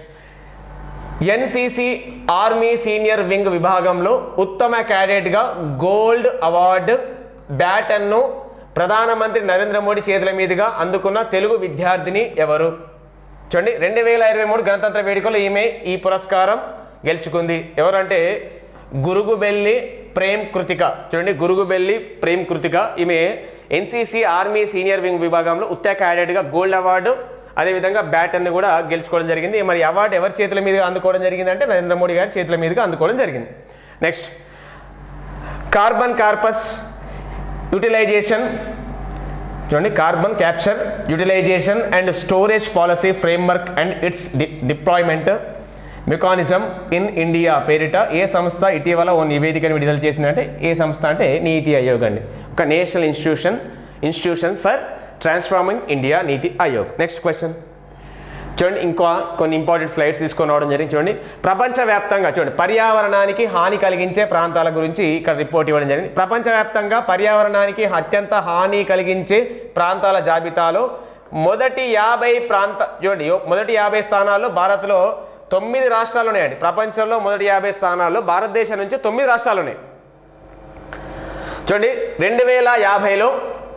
NCC army senior wing విభాగంలో ఉత్తమ క్యాడెట్గా గోల్డ్ అవార్డు బ్యాటన్ను ప్రధానమంత్రి నరేంద్ర మోడీ చేతుల మీదుగా అందుకున్న తెలుగు విద్యార్థిని ఎవరు చూడండి రెండు వేల ఇరవై మూడు గణతంత్ర వేడుకలో ఈమె ఈ పురస్కారం గెలుచుకుంది ఎవరంటే గురుగుబెల్లి ప్రేమ్ కృతిక చూడండి గురుగుబెల్లి ప్రేమ్ కృతిక ఈమె ఎన్సీసీ ఆర్మీ సీనియర్ వింగ్ విభాగంలో ఉత్తమ క్యాడెట్గా గోల్డ్ అవార్డు అదేవిధంగా బ్యాటర్ని కూడా గెలుచుకోవడం జరిగింది మరి అవార్డు ఎవరి చేతుల మీదుగా అందుకోవడం జరిగింది అంటే నరేంద్ర మోడీ గారి చేతుల మీదుగా అందుకోవడం జరిగింది నెక్స్ట్ కార్బన్ కార్పస్ యూటిలైజేషన్ చూడండి carbon capture utilization and storage policy framework and its deployment mechanism in India పేరిట ఏ సంస్థ ఇటీవల ఓ నివేదికను విడుదల చేసిందంటే ఏ సంస్థ అంటే నీతి ఆయోగ్ అండి ఒక national institution institutions for transforming India NITI Aayog next question చూడండి ఇంకో కొన్ని ఇంపార్టెంట్ స్లైడ్స్ తీసుకొని రావడం జరిగింది చూడండి ప్రపంచవ్యాప్తంగా చూడండి పర్యావరణానికి హాని కలిగించే ప్రాంతాల గురించి ఇక్కడ రిపోర్ట్ ఇవ్వడం జరిగింది ప్రపంచవ్యాప్తంగా పర్యావరణానికి అత్యంత హాని కలిగించే ప్రాంతాల జాబితాలో మొదటి యాభై ప్రాంత చూడండి యో- మొదటి యాభై స్థానాల్లో భారత్లో తొమ్మిది రాష్ట్రాలు ఉన్నాయండి ప్రపంచంలో మొదటి యాభై స్థానాల్లో భారతదేశం నుంచి తొమ్మిది రాష్ట్రాలు ఉన్నాయి చూడండి రెండు వేల యాభైలో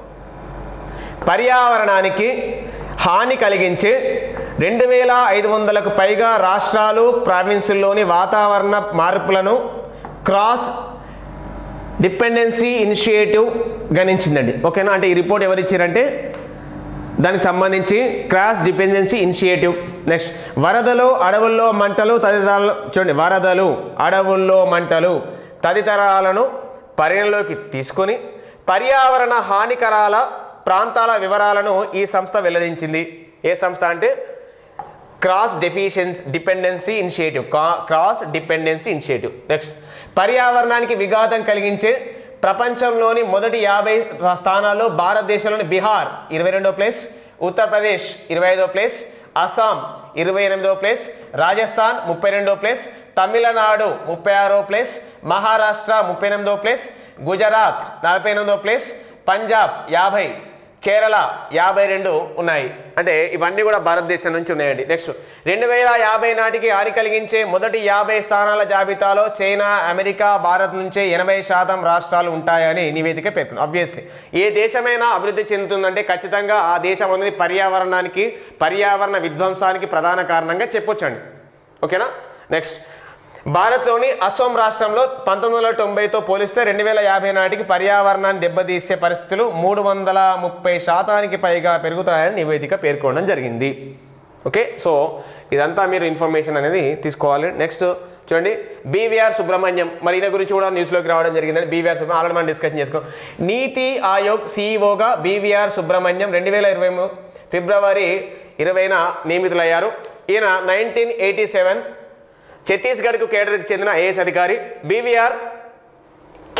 పర్యావరణానికి హాని కలిగించే రెండు వేల ఐదు వందలకు పైగా రాష్ట్రాలు ప్రావిన్సుల్లోని వాతావరణ మార్పులను క్రాస్ డిపెండెన్సీ ఇనిషియేటివ్ గణించిందండి ఓకేనా అంటే ఈ రిపోర్ట్ ఎవరు ఇచ్చారంటే దానికి సంబంధించి క్రాస్ డిపెండెన్సీ ఇనిషియేటివ్ నెక్స్ట్ వరదలు అడవుల్లో మంటలు తదితరాలు చూడండి వరదలు అడవుల్లో మంటలు తదితరాలను పరిగణలోకి తీసుకొని పర్యావరణ హానికరాల ప్రాంతాల వివరాలను ఈ సంస్థ వెల్లడించింది ఏ సంస్థ అంటే cross deficiency dependency initiative cross dependency initiative next పర్యావరణానికి విఘాతం కలిగించే ప్రపంచంలోని మొదటి యాభై స్థానాల్లో భారతదేశంలోని బీహార్ ఇరవై రెండో ప్లేస్ ఉత్తరప్రదేశ్ ఇరవై ఐదో ప్లేస్ అస్సాం ఇరవై ఎనిమిదో ప్లేస్ రాజస్థాన్ ముప్పై రెండో ప్లేస్ తమిళనాడు ముప్పై ఆరో ప్లేస్ మహారాష్ట్ర ముప్పై ఎనిమిదో ప్లేస్ గుజరాత్ నలభై ఎనిమిదో ప్లేస్ పంజాబ్ యాభై కేరళ యాభై రెండు ఉన్నాయి అంటే ఇవన్నీ కూడా భారతదేశం నుంచి ఉన్నాయండి నెక్స్ట్ రెండు వేల యాభై నాటికి హాని కలిగించే మొదటి యాభై స్థానాల జాబితాలో చైనా అమెరికా భారత్ నుంచే ఎనభై శాతం రాష్ట్రాలు ఉంటాయని నివేదిక పేర్కొంది ఆబ్వియస్లీ ఏ దేశమైనా అభివృద్ధి చెందుతుందంటే ఖచ్చితంగా ఆ దేశం అనేది పర్యావరణానికి పర్యావరణ విధ్వంసానికి ప్రధాన కారణంగా చెప్పొచ్చండి ఓకేనా నెక్స్ట్ భారత్లోని అస్సోం రాష్ట్రంలో పంతొమ్మిది వందల తొంభైతో పోలిస్తే రెండు వేల యాభై నాటికి పర్యావరణాన్ని దెబ్బతీసే పరిస్థితులు మూడు వందల ముప్పై శాతానికి పైగా పెరుగుతాయని నివేదిక పేర్కొనడం జరిగింది ఓకే సో ఇదంతా మీరు ఇన్ఫర్మేషన్ అనేది తీసుకోవాలి నెక్స్ట్ చూడండి బీవీఆర్ సుబ్రహ్మణ్యం మరి ఈయన గురించి కూడా న్యూస్లోకి రావడం జరిగిందండి బీవీఆర్ సుబ్రహ్మణ్యం ఆల్రెడీ మనం డిస్కషన్ చేసుకున్నాం నీతి ఆయోగ్ సీఈఓగా బీవీఆర్ సుబ్రహ్మణ్యం రెండు వేల ఇరవై ఫిబ్రవరి ఇరవైన నియమితులయ్యారు ఈయన నైన్టీన్ ఎయిటీ సెవెన్ ఛత్తీస్గఢ్కు కేడర్కి చెందిన ఐఏఎస్ అధికారి బీవీఆర్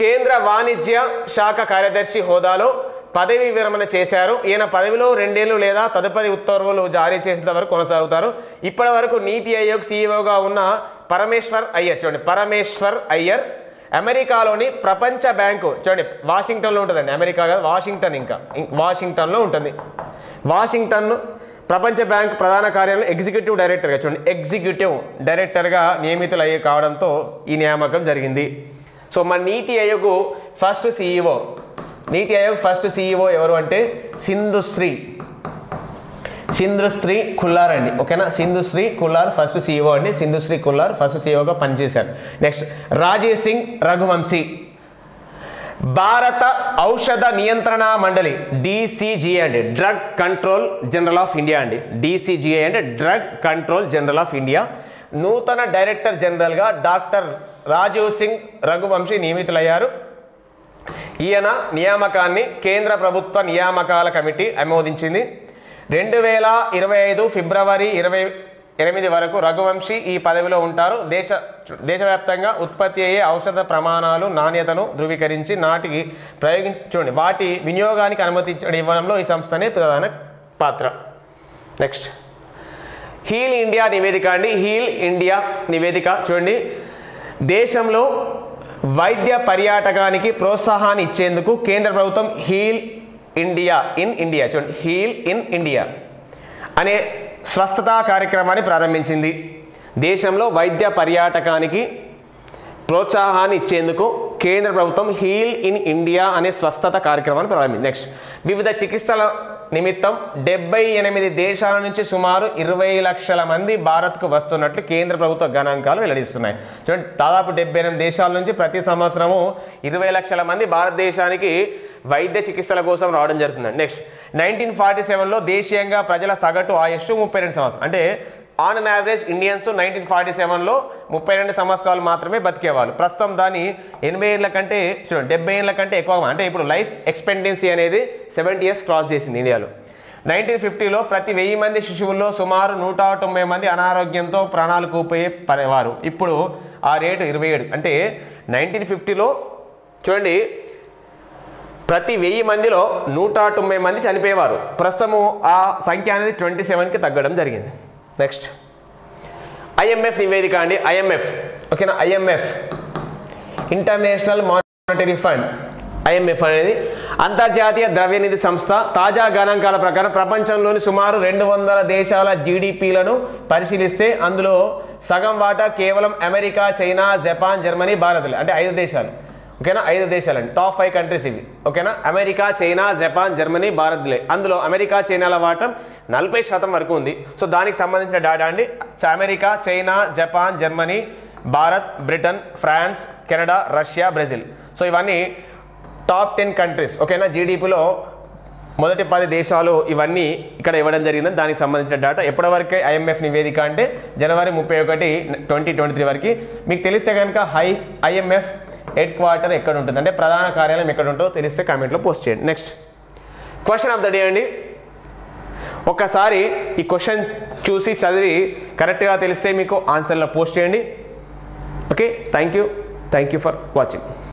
కేంద్ర వాణిజ్య శాఖ కార్యదర్శి హోదాలో పదవి విరమణ చేశారు ఈయన పదవిలో రెండేళ్లు లేదా తదుపరి ఉత్తర్వులు జారీ చేసేంత వరకు కొనసాగుతారు ఇప్పటి వరకు నీతి ఆయోగ్ సీఈఓగా ఉన్న పరమేశ్వర్ అయ్యర్ చూడండి పరమేశ్వర్ అయ్యర్ అమెరికాలోని ప్రపంచ బ్యాంకు చూడండి వాషింగ్టన్లో ఉంటుందండి అమెరికా కాదు వాషింగ్టన్ ఇంకా ఇం- వాషింగ్టన్లో ఉంటుంది వాషింగ్టన్ ప్రపంచ బ్యాంక్ ప్రధాన కార్యాలయం ఎగ్జిక్యూటివ్ డైరెక్టర్గా చూడండి ఎగ్జిక్యూటివ్ డైరెక్టర్గా నియమితులు అయ్యే కావడంతో ఈ నియామకం జరిగింది సో మన నీతి ఆయోగ్ ఫస్ట్ సీఈఓ నీతి ఆయోగ్ ఫస్ట్ సీఈఓ ఎవరు అంటే సింధుశ్రీ సింధుశ్రీ కుల్లార్ అండి ఓకేనా సింధుశ్రీ కుల్లార్ ఫస్ట్ సీఈఓ అండి సింధుశ్రీ కుల్లార్ ఫస్ట్ సీఈఓగా పనిచేశారు నెక్స్ట్ రాజేష్ సింగ్ రఘువంశీ భారత ఔషధ నియంత్రణ మండలి డిసిజిఐ అండి drug control general of India అండి డిసిజిఐ అంటే drug control general of India నూతన డైరెక్టర్ జనరల్గా డాక్టర్ రాజీవ్ సింగ్ రఘువంశీ నియమితులయ్యారు ఈయన నియామకాన్ని కేంద్ర ప్రభుత్వ నియామకాల కమిటీ ఆమోదించింది రెండు వేల ఇరవై ఐదు ఫిబ్రవరి ఇరవై ఎనిమిది వరకు రఘువంశీ ఈ పదవిలో ఉంటారు దేశ దేశవ్యాప్తంగా ఉత్పత్తి అయ్యే ఔషధ ప్రమాణాలు నాణ్యతను ధృవీకరించి నాటికి ప్రయోగించ చూడండి వాటి వినియోగానికి అనుమతి ఇవ్వడంలో ఈ సంస్థనే ప్రధాన పాత్ర నెక్స్ట్ హీల్ ఇండియా నివేదిక అండి హీల్ ఇండియా నివేదిక చూడండి దేశంలో వైద్య పర్యాటకానికి ప్రోత్సాహాన్ని ఇచ్చేందుకు కేంద్ర ప్రభుత్వం హీల్ ఇండియా ఇన్ ఇండియా చూడండి హీల్ ఇన్ ఇండియా అనే స్వస్థతా కార్యక్రమాన్ని ప్రారంభించింది దేశంలో వైద్య పర్యాటకానికి ప్రోత్సాహాన్ని ఇచ్చేందుకు కేంద్ర ప్రభుత్వం హీల్ ఇన్ ఇండియా అనే స్వస్థత కార్యక్రమాన్ని ప్రారంభించింది నెక్స్ట్ వివిధ చికిత్సల నిమిత్తం డెబ్బై ఎనిమిది దేశాల నుంచి సుమారు ఇరవై లక్షల మంది భారత్కు వస్తున్నట్లు కేంద్ర ప్రభుత్వ గణాంకాలు వెల్లడిస్తున్నాయి చూడండి దాదాపు డెబ్బై ఎనిమిది దేశాల నుంచి ప్రతి సంవత్సరము ఇరవై లక్షల మంది భారతదేశానికి వైద్య చికిత్సల కోసం రావడం జరుగుతుంది నెక్స్ట్ నైన్టీన్ ఫార్టీ సెవెన్లో దేశీయంగా ప్రజల సగటు ఆయుష్ ముప్పై రెండు సంవత్సరం అంటే on an average Indians nineteen forty సెవెన్లో ముప్పై రెండు సంవత్సరాలు మాత్రమే బతికేవాళ్ళు ప్రస్తుతం దాని ఎనభై ఏళ్ళ కంటే చూడండి డెబ్బై ఏళ్ళ కంటే ఎక్కువ అంటే ఇప్పుడు లైఫ్ ఎక్స్పెక్టెన్సీ అనేది సెవెంటీ ఇయర్స్ క్రాస్ చేసింది ఇండియాలో నైన్టీన్ ఫిఫ్టీలో ప్రతి వెయ్యి మంది శిశువుల్లో సుమారు నూట తొంభై మంది అనారోగ్యంతో ప్రాణాలు కూపోయే పనేవారు ఇప్పుడు ఆ రేటు ఇరవై ఏడు అంటే నైన్టీన్ ఫిఫ్టీలో చూడండి ప్రతి వెయ్యి మందిలో నూట తొంభై మంది చనిపోయేవారు ప్రస్తుతము ఆ సంఖ్య అనేది ట్వంటీ సెవెన్కి తగ్గడం జరిగింది నెక్స్ట్ ఐఎంఎఫ్ నివేదిక అండి ఐఎంఎఫ్ ఓకేనా IMF international monetary fund IMF అనేది అంతర్జాతీయ ద్రవ్యనిధి సంస్థ తాజా గణాంకాల ప్రకారం ప్రపంచంలోని సుమారు రెండు వందల దేశాల జీడిపిలను పరిశీలిస్తే అందులో సగం వాటా కేవలం అమెరికా చైనా జపాన్ జర్మనీ భారత్లు అంటే ఐదు దేశాలు ఓకేనా ఐదు దేశాలండి టాప్ ఫైవ్ కంట్రీస్ ఇవి ఓకేనా అమెరికా చైనా జపాన్ జర్మనీ భారత్లే అందులో అమెరికా చైనాల వాటం నలభై శాతం వరకు ఉంది సో దానికి సంబంధించిన డేటా అండి చ- America China Japan Germany Bharat Britain France Canada Russia Brazil so ఇవన్నీ టాప్ టెన్ కంట్రీస్ ఓకేనా జీడిపిలో మొదటి పది దేశాలు ఇవన్నీ ఇక్కడ ఇవ్వడం జరిగింది దానికి సంబంధించిన డేటా ఎప్పటివరకే ఐఎంఎఫ్ నివేదిక అంటే జనవరి ముప్పై ఒకటి ట్వంటీ ట్వంటీ త్రీ వరకు మీకు తెలిస్తే కనుక హై ఐఎంఎఫ్ హెడ్ క్వార్టర్ ఎక్కడ ఉంటుంది అంటే ప్రధాన కార్యాలయం ఎక్కడ ఉంటుందో తెలిస్తే కామెంట్లో పోస్ట్ చేయండి next question of the day అండి ఒక్కసారి ఈ క్వశ్చన్ చూసి చదివి కరెక్ట్గా తెలిస్తే మీకు ఆన్సర్లో పోస్ట్ చేయండి okay thank you thank you for watching